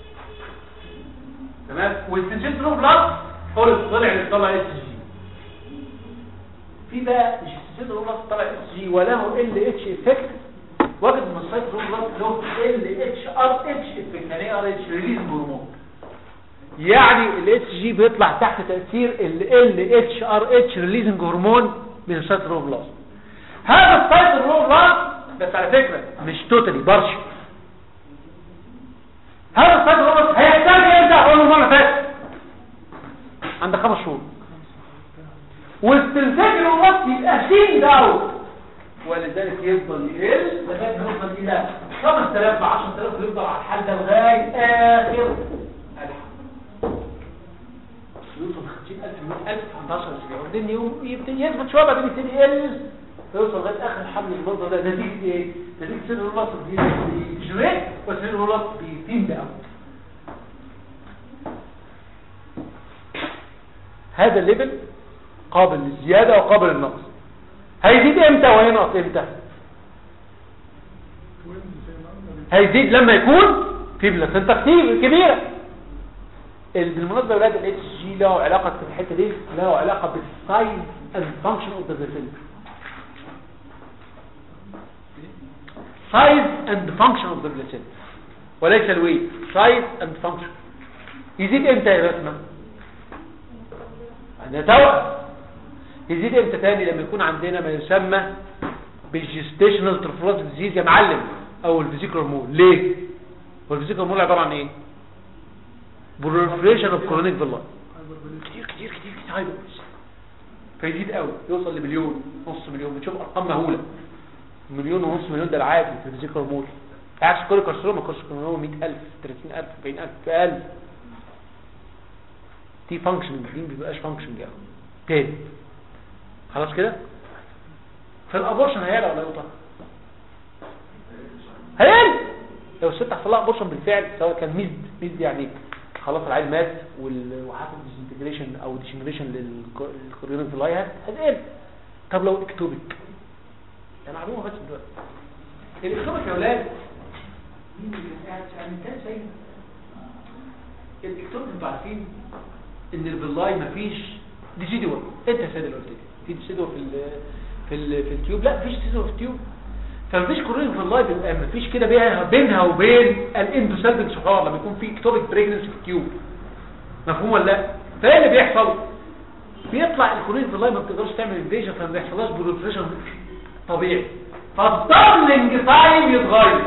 تمام والسنسيتيف بلاست هو اللي طلع اللي طلع اس جي في بقى مش السنسيتيف بلاست طلع اس جي وله ال اتش افكت وجد ان السايت بلاست له ال اتش ار اتش افكت يعني ايه ار اتش ريليز هرمون يعني الاتش جي بيطلع تحت تاثير ال اتش ار اتش ريليزنج هرمون من السايترو بلاست هذا السايترو بلاست بس على فكره مش توتالي بارشل هذا السايترو بلاست هيحتاج امتى اقول له مره فاتت عند خمس شهور والسلسله بلاست يبقى سين داون ولذلك يفضل يقل لغايه ما يوصل الى 5000 ل 10000 ويفضل على الحال ده لغايه اخر يوصل 50000 100000 عند 10 اسابيع وبعدين يوم يبتدي يثبت شويه بعدين يبتدي يقل فيوصل لغايه اخر الحمل المنظر ده نتيجه ايه؟ نتيجه سن الوسط بيجريت وسن الوسط بيتم بقى هذا الليفل قابل للزياده وقابل للنقص هيزيد امتى وهينقص امتى؟ هيزيد لما يكون في بلاسنتا كتير كبيره بالمناسبة ولاد ال HG له علاقة في الحتة دي له علاقة بالسايز and function of the vessel size and function of the vessel وليس الويت size and function يزيد امتى يا بسمة عندنا توقف يزيد امتى تاني لما يكون عندنا ما يسمى بالجستيشنال ترفلوز ديزيز يا معلم او الفيزيكال مول ليه هو الفيزيكال مول عبارة عن ايه proliferation of chronic villi كتير كتير كتير كتير هايبر فيزيد قوي يوصل لمليون نص مليون بتشوف ارقام مهوله مليون ونص مليون ده العادي في الفيزيكال مول عكس كل كارسينوما كارسينوما 100000 30000 40000 في 1000 دي فانكشن دي ما بيبقاش فانكشن يعني تاني خلاص كده فالابورشن هيعلى ولا يوطى هيعلى لو الست حصل لها ابورشن بالفعل سواء كان ميزد ميزد يعني خلاص العيل مات وال- وحصل ديسنتجريشن او ديشنجريشن للكوريونيك فلاي هتقل طب لو اكتوبك ده معلومه بس دلوقتي الاكتوبك يا اولاد مين اللي كان قاعد يعني كان سيد الاكتوبك انتوا عارفين ان الفلاي مفيش ديسيدوا انت يا سيد اللي قلت لي في ديسيدوا في ال في ال في التيوب لا مفيش ديسيدوا في التيوب فمفيش كورين في اللايف بيبقى مفيش كده بينها بينها وبين الاندوسالفنج شعار لما يكون في اكتوبيك بريجنسي في التيوب مفهوم ولا لا فايه اللي بيحصل بيطلع الكورين في اللايف ما بتقدرش تعمل انفيجن فما بيحصلهاش بروفريشن طبيعي فالدبلنج تايم يتغير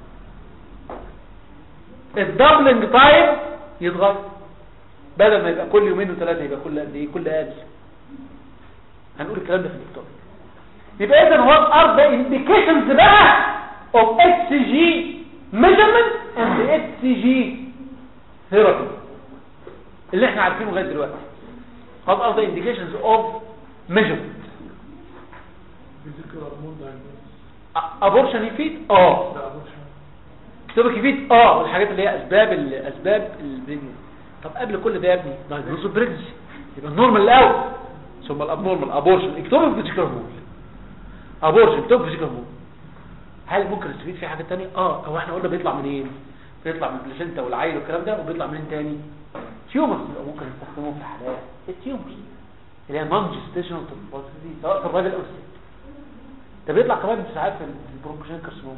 الدبلنج تايم يتغير بدل ما يبقى كل يومين وثلاثه يبقى كل قد ايه كل اقل هنقول الكلام ده في الاكتوبيك يبقى اذا هو الارض ده انديكيشنز بقى اوف اتش جي ميجرمنت اند اتش جي ثيرابي اللي احنا عارفينه لغايه دلوقتي هو الارض انديكيشنز اوف ميجرمنت فيزيكال هرمون دايجنوز ابورشن يفيد اه ده ابورشن سيبك يفيد اه والحاجات اللي هي اسباب ال- اسباب البريجنسي طب قبل كل ده يا ابني دايجنوز البريجنسي يبقى النورمال الاول ثم الابنورمال ابورشن اكتوبك فيزيكال هرمون ابورشن اكتوبك فيزيكال هرمون هل ممكن نستفيد في حاجه ثانيه اه هو احنا قلنا بيطلع منين بيطلع من البلاسينتا والعيل والكلام ده وبيطلع منين تاني تيومرز يبقى ممكن نستخدمه في حالات التيومرز اللي هي نون جستيشنال سواء في الراجل او الست ده بيطلع كمان ساعات في البرونكوجين كارسينوم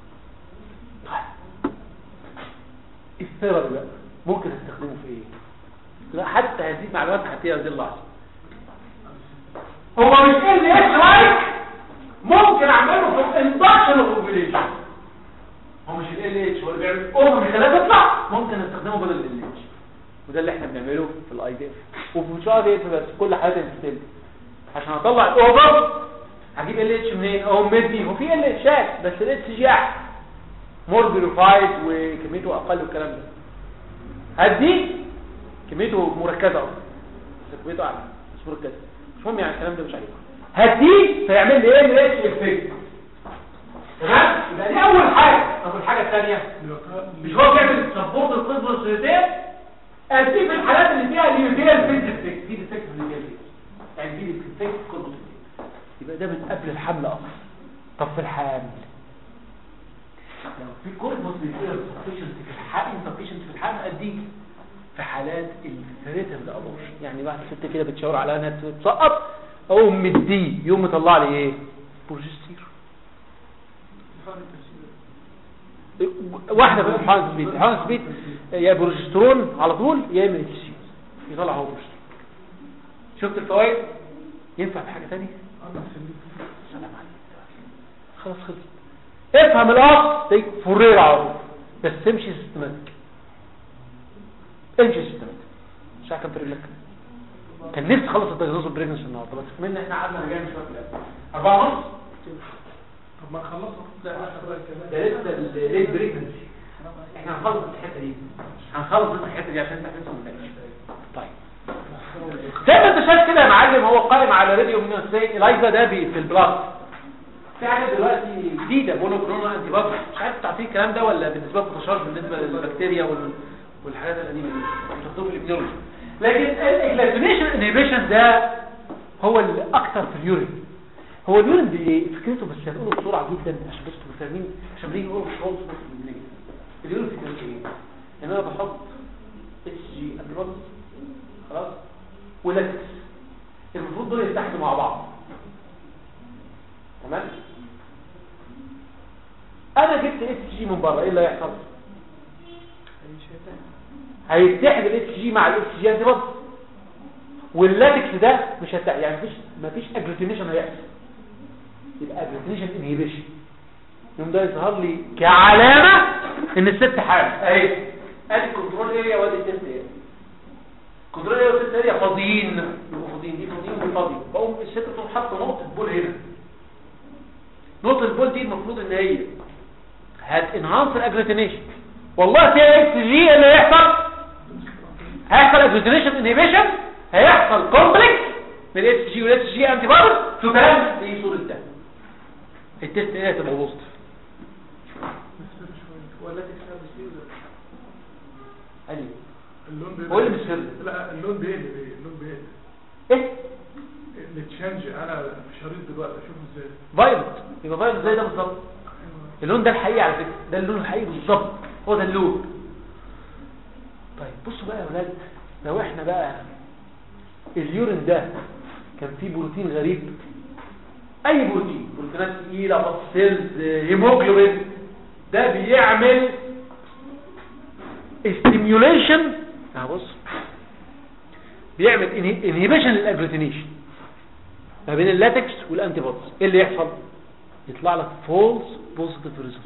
الثيرابي بقى ممكن استخدمه في ايه لا حتى هذه المعلومات هاتيها هذه اللحظه هو مش ال اتش لايك ممكن اعمله في الاندكشن اوف اوفيليشن هو مش ال اتش هو اللي بيعمل اوفر من خلال يطلع ممكن نستخدمه بدل ال اتش وده اللي احنا بنعمله في الاي دي اف وفي مش اي دي اف بس كل حاجه الستيل عشان اطلع الاوفر هجيب ال اتش منين اهو مدي هو في ال اتشات بس ال اتش جي احسن مور بيروفايد وكميته اقل والكلام ده هدي كميته مركزه اصلا بس كميته اعلى مش مركزه مش مهم يعني الكلام ده مش عليكم هديه فيعمل لي ايه ريتش افكت تمام يبقى دي اول حاجه طب الحاجه الثانيه مش هو بيعمل سبورت القسم السيتين ادي في الحالات اللي فيها اليوتيل فيز افكت في ديفكت في اليوتيل يعني في ديفكت قسم يبقى ده من قبل الحمل اصلا طب في الحمل لو في كوربوس بيصير سفيشنسي في الحمل insufficiency في الحمل اديك في حالات الثريتم ابورشن يعني واحده ست كده بتشاور على انها تسقط اقوم مديه يوم مطلع لي ايه بروجستير واحده في حالة سبيد حالة سبيد يا بروجسترون على طول يا اما اتش سي يطلع هو بروجسترون شفت الفوائد ينفع في حاجه ثانيه سلام عليكم خلاص خلص افهم الاصل تيجي فرير على طول بس تمشي سيستماتيك امشي سيستماتيك مش عارف كام فريق لك كان نفسي اخلص التجهيز البريجنس النهارده بس كمان احنا قعدنا رجعنا شويه في الاخر أربعة ونص طب ما نخلصها ده لسه الليت بريجنسي احنا هنخلص الحته دي هنخلص بس الحته دي عشان انت هتنسى من طيب زي ما انت شايف كده يا معلم هو قائم على راديو من الايزا ده بي- في البلاس في حاجه دلوقتي جديده مونوكلونال انتي بودي مش عارف تعطيه الكلام ده ولا بالنسبه لكم تشارج بالنسبه للبكتيريا وال... والحاجات القديمه دي بتاخدوه في الابنولوجي لكن الاجلاتينيشن انهبيشن ده هو اللي اكتر في اليورين هو اليورين دي فكرته بس هنقوله بسرعه جدا عشان بس تبقوا فاهمين عشان بنيجي نقول خالص بس بالنجم اليورين فكرته ايه؟ ان انا بحط اتش جي انتي خلاص ولاكس المفروض دول يتحدوا مع بعض تمام انا جبت اتش جي من بره ايه اللي هيحصل هيتحد الاتش جي مع الاتش جي انتي بودي واللاتكس ده مش هت... يعني مفيش مفيش اجلوتينيشن هيحصل يبقى اجلوتينيشن انهيبيشن يوم ده يظهر لي كعلامه ان الست حامل اهي ادي الكنترول اريا وادي التست اريا الكنترول اريا والتست اريا فاضيين يبقوا فاضيين دي فاضيين ودي فاضيه بقوم الست تقوم حاطه نقطه بول هنا نقطه البول دي المفروض ان هي هت انهانس الاجلوتينيشن والله تي اكس جي اللي هيحصل هيحصل اجلوتينيشن انهيبيشن هيحصل كومبلكس من الاتش جي والاتش جي انتي بودي تبان في صوره ده التست اريا تبقى وسط ولا تكسب بسيط علي اللون هو اللي مش سر. لا اللون بيقلب ايه اللون بيقلب ايه التشانج انا في شريط دلوقتي اشوفه ازاي فايلوت يبقى فايلوت زي ده بالظبط اللون ده الحقيقي على فكره ده اللون الحقيقي بالظبط هو ده اللون طيب بصوا بقى يا ولاد لو احنا بقى اليورين ده كان فيه بروتين غريب اي بروتين بروتينات تقيله باسيلز هيموجلوبين ده بيعمل ستيميوليشن اه بص بيعمل انهيبيشن للاجلوتينيشن ما بين اللاتكس والانتي بوديز ايه اللي يحصل يطلع لك فولس بوزيتيف ريزلت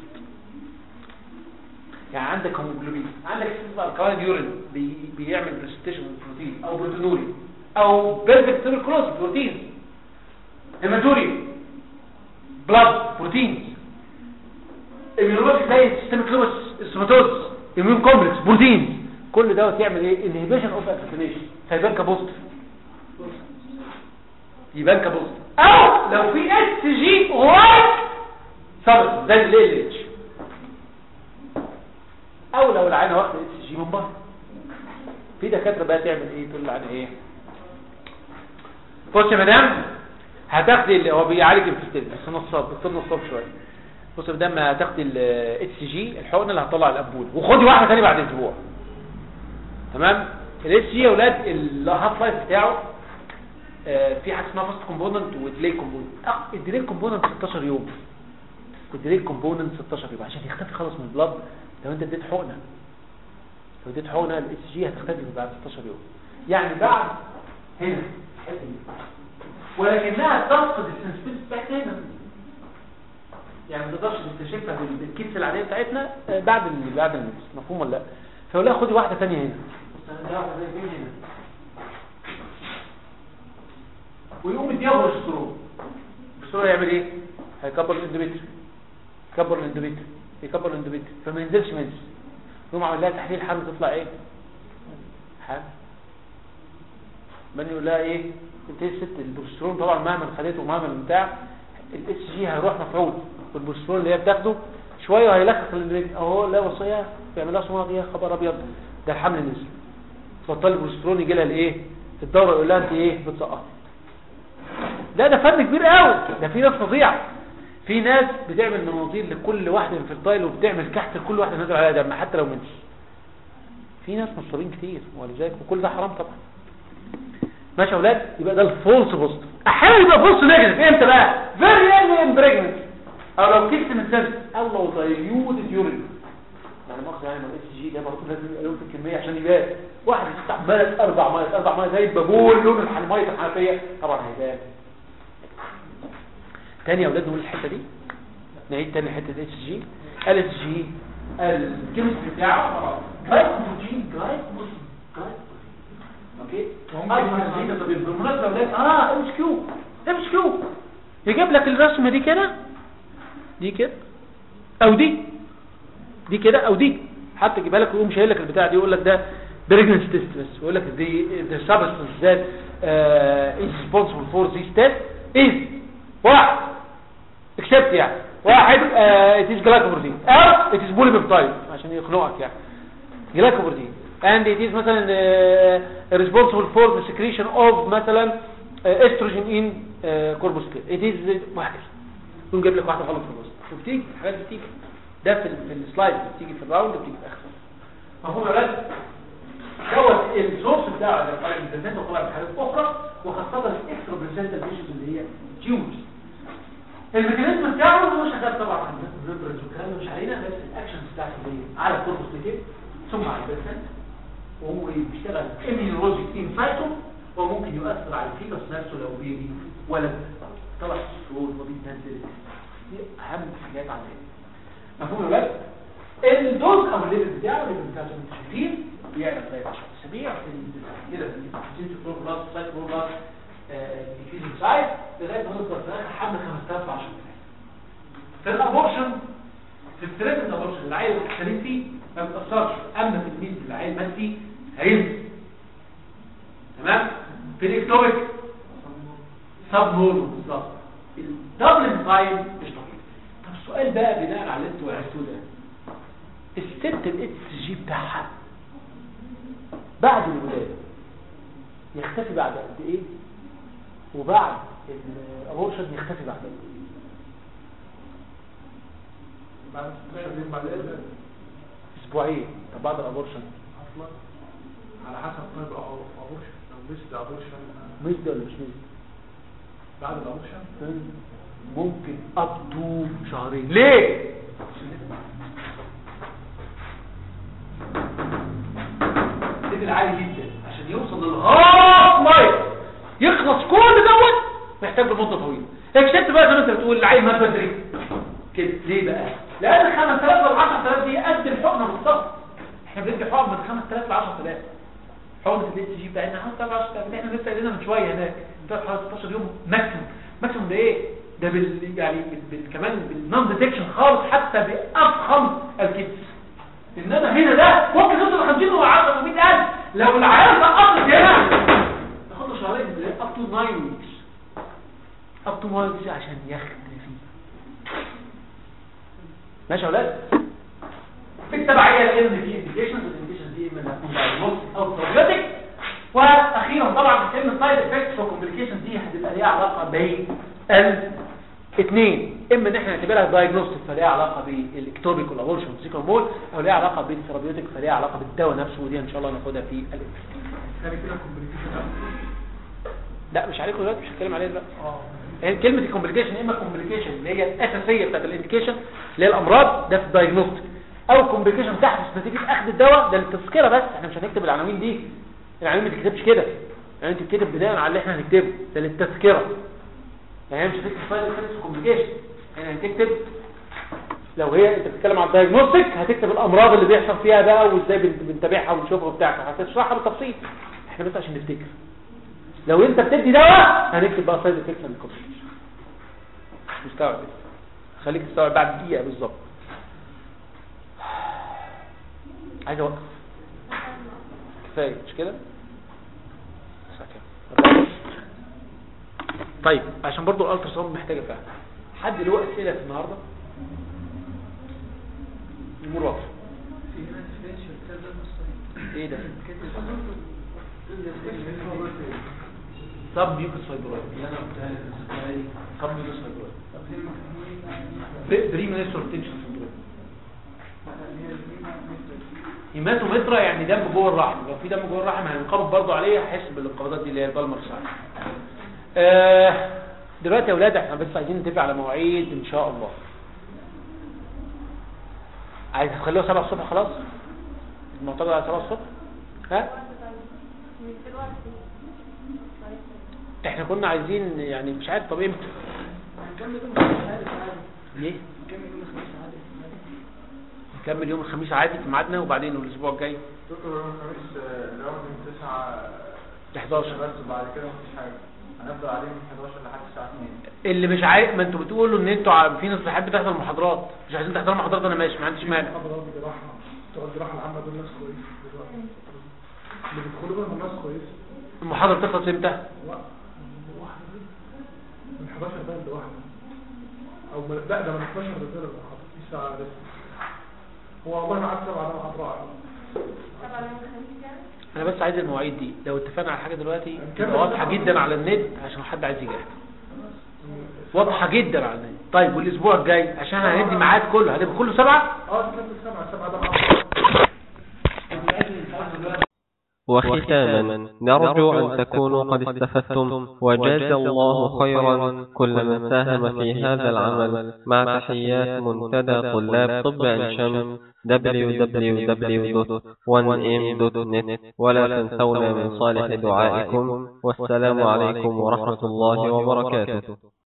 يعني عندك هيموجلوبين عندك الكلاين يورين بي بيعمل بريستيشن بروتين او بروتينوري او بيرفكت تيبركلوز بروتين هيماتوري بلاد بروتينز immunologic زي systemic lupus استوماتوز immune complex بروتين كل دوت يعمل ايه inhibition of vaccination فيبان كبوزيتيف يبان كبوزيتيف او لو في اس جي وايت سبب زي ال اتش او لو العينه واخده اس جي من بره في دكاتره بقى تعمل ايه تقول العينه ايه بص يا مدام هتاخدي اللي هو بيعالج الفستيل بس نصاب دكتور نصاب شويه بص يا مدام هتاخدي الاتش جي الحقنه اللي هتطلع الابول وخدي واحده ثانيه بعد اسبوع تمام الاتش جي يا اولاد الهاف لايف بتاعه آه، في حاجه اسمها فاست كومبوننت وديلي كومبوننت الديلي كومبوننت 16 يوم الديلي كومبوننت 16 يوم عشان يختفي خالص من البلاد لو انت اديت حقنه لو اديت حقنه الاتش جي هتختفي بعد 16 يوم يعني بعد هنا الحتة دي. ولكنها تفقد السنسبيلتي بتاعتها هنا يعني ما تقدرش تكتشفها بال- بالكيس العاديه بتاعتنا آه، بعد ال- بعد اللبس مفهوم ولا لا فيقول لها خدي واحده ثانيه هنا بص أنا واحده ثانيه هنا ويقوم يديها بروجسترون البروجسترون يعمل ايه هيكبر الاندوميتر يكبر الاندوميتر يكبر الاندوميتر فما ينزلش منزل يقوم عامل لها تحليل حمل تطلع ايه حمل من يقول لها ايه انت إيه الست البروسترون طبعا مهما خدته ومهما بتاع الاس جي هيروح مفعول والبروسترون اللي هي بتاخده شويه هيلخص الرجل اهو لا وصيه بيعمل لها صمام يا خبر ابيض ده الحمل نزل تبطل البروسترون يجي لها الايه الدوره يقول لها انت ايه بتسقط لا ده فن كبير قوي ده في ناس فظيعه في ناس بتعمل مناظير لكل واحده من الفرتايل وبتعمل كحت لكل واحده نازل عليها دم حتى لو منش في ناس مصابين كتير ولذلك وكل ده حرام طبعا ماشي يا اولاد يبقى ده الفولس بوزيتيف احيانا يبقى فولس نيجاتيف امتى بقى فيري ايرلي ان بريجننت او لو كيست من سنس او لو دايليوتد يورين يعني مؤاخذه يعني ما الاس جي ده برضه لازم يبقى له في الكميه عشان يبان واحد استعملت اربع ميه اربع ميه زي البابول لون الح- ميه الحنفيه طبعا هيبان تاني يا اولاد نقول الحته دي نعيد تاني حته اتش جي ال اس جي الكيمستري بتاعه جلايكوجين جلايكوجين اوكي ممكن طب بالمناسبه يا اولاد اه ام اس كيو ام اس كيو يجيب لك الرسمه دي كده دي كده او دي دي كده او دي حتى يجيبها لك ويقوم شايل لك البتاع دي يقول لك ده بريجنس تيست بس يقول لك دي the substance that uh, is responsible for this test is واحد اكسبت يعني واحد uh, it is glycoprotein او it is polypeptide عشان يخنقك يعني glycoprotein and it is مثلا uh, responsible for the secretion of مثلا uh, estrogen in uh, corpus callosum it is وهكذا يقوم جايب لك واحده غلط في الوسط وبتيجي الحاجات دي بتيجي ده في ال- في السلايد بتيجي في الراوند بتيجي في الاخر مفهوم يا ولاد دوت السورس بتاعه اللي طالع من البرزنت وطالع من حاجات اخرى وخاصه الاكسترا برزنتال تيشوز اللي هي تيومرز الميكانيزم بتاعه هو شغال طبعا على النيوترونز والكلام ده مش علينا بس الاكشنز بتاعته هي على الكوربوس ليكيد ثم على البرزنت وهو بيشتغل اميونولوجيك انفايتو وممكن يؤثر على الفيبس نفسه لو بيبي ولد طلع الصوت وبيتنزل دي اهم حاجات عندنا مفهوم يا ولاد الدوز او الليفل بتاعه الليفل بتاعه زي ما انتم شايفين بيعمل زي 10 اسابيع في ال- كده في الجنس فلور بلس سايت فلور بلس ديفيجن سايت لغايه ما نوصل في الاخر حمل 5000 ل 10000 في الابورشن في الثلاث الابورشن العيل السليم فيه ما بتاثرش اما في الميل اللي العيل مات فيه هينزل تمام في الاكتوبيك سب نورمال بالظبط الدبل تايم مش طبيعي طب السؤال بقى بناء على اللي انتوا عرفتوه ده الست الاس جي بتاعها بعد الولاده يختفي بعد قد ايه وبعد الابورشن يختفي بعد قد ايه بعد 16 يوم بعد اذن اسبوعين طب بعد الابورشن اصلا على حسب طيب او ابورشن لو مست ابورشن مزد ولا مش مزد بعد الابورشن ممكن اب تو شهرين ليه ليفل عالي جدا عشان يوصل للهاف لايف يخلص كل دوت محتاج له مده طويله اكتشفت بقى زي ما انت بتقول العيل مات بدري كده ليه بقى لان 5000 ولا 10000 دي قد الحقنه بالظبط احنا بندي حقن من 5000 ل 10000 حقنه الاس جي بتاعتنا 5000 ل 10000 احنا لسه قايلينها من شويه هناك بتاخد حوالي 16 يوم ماكسيموم ماكسيموم ده ايه ده بال يعني بال بال كمان بالنون ديتكشن خالص حتى بافخم الكيدز انما هنا ده ممكن يوصل ل 50 و 10 و 100000 لو العيال سقطت هنا تاخد له شهرين اب تو 9 ويكس اب تو 9 ويكس عشان يختفي ماشي يا اولاد في التبعيه لان في انديكيشنز الانديكيشنز دي اما هتكون diagnostic او بروبيوتيك واخيرا طبعا كلمه سايد افكتس وكومبليكيشنز دي هتبقى ليها علاقه بالاثنين اما ان احنا نعتبرها دايجنوستيك فليها علاقه بالاكتوبيك والابورشن والسيكومول او ليها علاقه بالثيرابيوتيك فليها علاقه بالدواء نفسه ودي ان شاء الله ناخدها في الانترنت كان كده كومبليكيشن لا مش عليكم دلوقتي مش هتكلم عليها دلوقتي اه يعني كلمة الكومبليكيشن اما كومبليكيشن اللي هي الاساسية بتاعت الانديكيشن اللي هي الامراض ده في الدايجنوستيك او كومبليكيشن تحدث نتيجة اخذ الدواء ده للتذكرة بس احنا مش هنكتب العناوين دي العناوين ما تكتبش كده يعني انت بتكتب بناء على اللي احنا هنكتبه ده للتذكرة يعني مش هتكتب سايد افكتس كومبليكيشن يعني هتكتب لو هي انت بتتكلم عن الدايجنوستيك هتكتب الامراض اللي بيحصل فيها بقى وازاي بن- بنتابعها ونشوفها وبتاع هتشرحها بالتفصيل احنا بس عشان نفتكر لو انت بتدي دواء هنكتب بقى سايد افكتس اند كومبليكيشن مش مستوعب كده خليك تستوعب بعد دقيقة بالظبط عايز اوقف كفاية مش كده؟ ساعة كام؟ طيب عشان برضو الالترا ساوند محتاجه فهم حد له اسئله في النهارده الامور واضحه ايه ده طب يوكس فايبرويد طب يوكس فايبرويد بريمينيسور تنشن سندروم هيماتومترا يعني دم جوه الرحم لو في دم جوه الرحم هننقبض برضو عليه هيحس بالانقباضات دي اللي هي البالمر ساين آه دلوقتي يا اولاد احنا بس عايزين نتفق على مواعيد ان شاء الله عايز تخلوها 7 الصبح خلاص المعتقد على 7 الصبح ها مش دلوقتي احنا كنا عايزين يعني مش عارف طب امتى ليه نكمل يوم الخميس عادي في ميعادنا وبعدين الاسبوع الجاي دكتور يوم الخميس آه، الأول من 9 ل 11 بس بعد كده مفيش حاجة هنفضل قاعدين من 11 لحد الساعة 2 اللي مش عايز ما انتوا بتقولوا ان انتوا ع- في ناس بتحب تحضر محاضرات مش عايزين تحضروا محاضرات انا ماشي ما عنديش مانع حضرات الجراحة بتوع الجراحة العامة دول ناس كويس دلوقتي اللي بيدخلوا منهم ناس كويس المحاضرة تخلص امتى لا واحدة دي من 11 بقى لواحدة او من لا ده من 12 رجالة المحاضرة في ساعة لسه هو والله ما عاد سبعة ده محاضرة طبعا يوم الخميس يعني انا بس عايز المواعيد دي لو اتفقنا على حاجة دلوقتي هنكمل تبقى واضحة بقى. جدا على النت عشان حد عايز يجي واضحة جدا على النت طيب والاسبوع الجاي عشان هندي ميعاد كله هنبقى كله سبعة اه تكمل سبعة سبعة ده محاضرة وختاما نرجو أن تكونوا قد استفدتم وجاز الله خيرا كل من ساهم في هذا العمل مع تحيات منتدى طلاب طب عين شمس www.1m.net ولا تنسونا من صالح دعائكم والسلام عليكم ورحمة الله وبركاته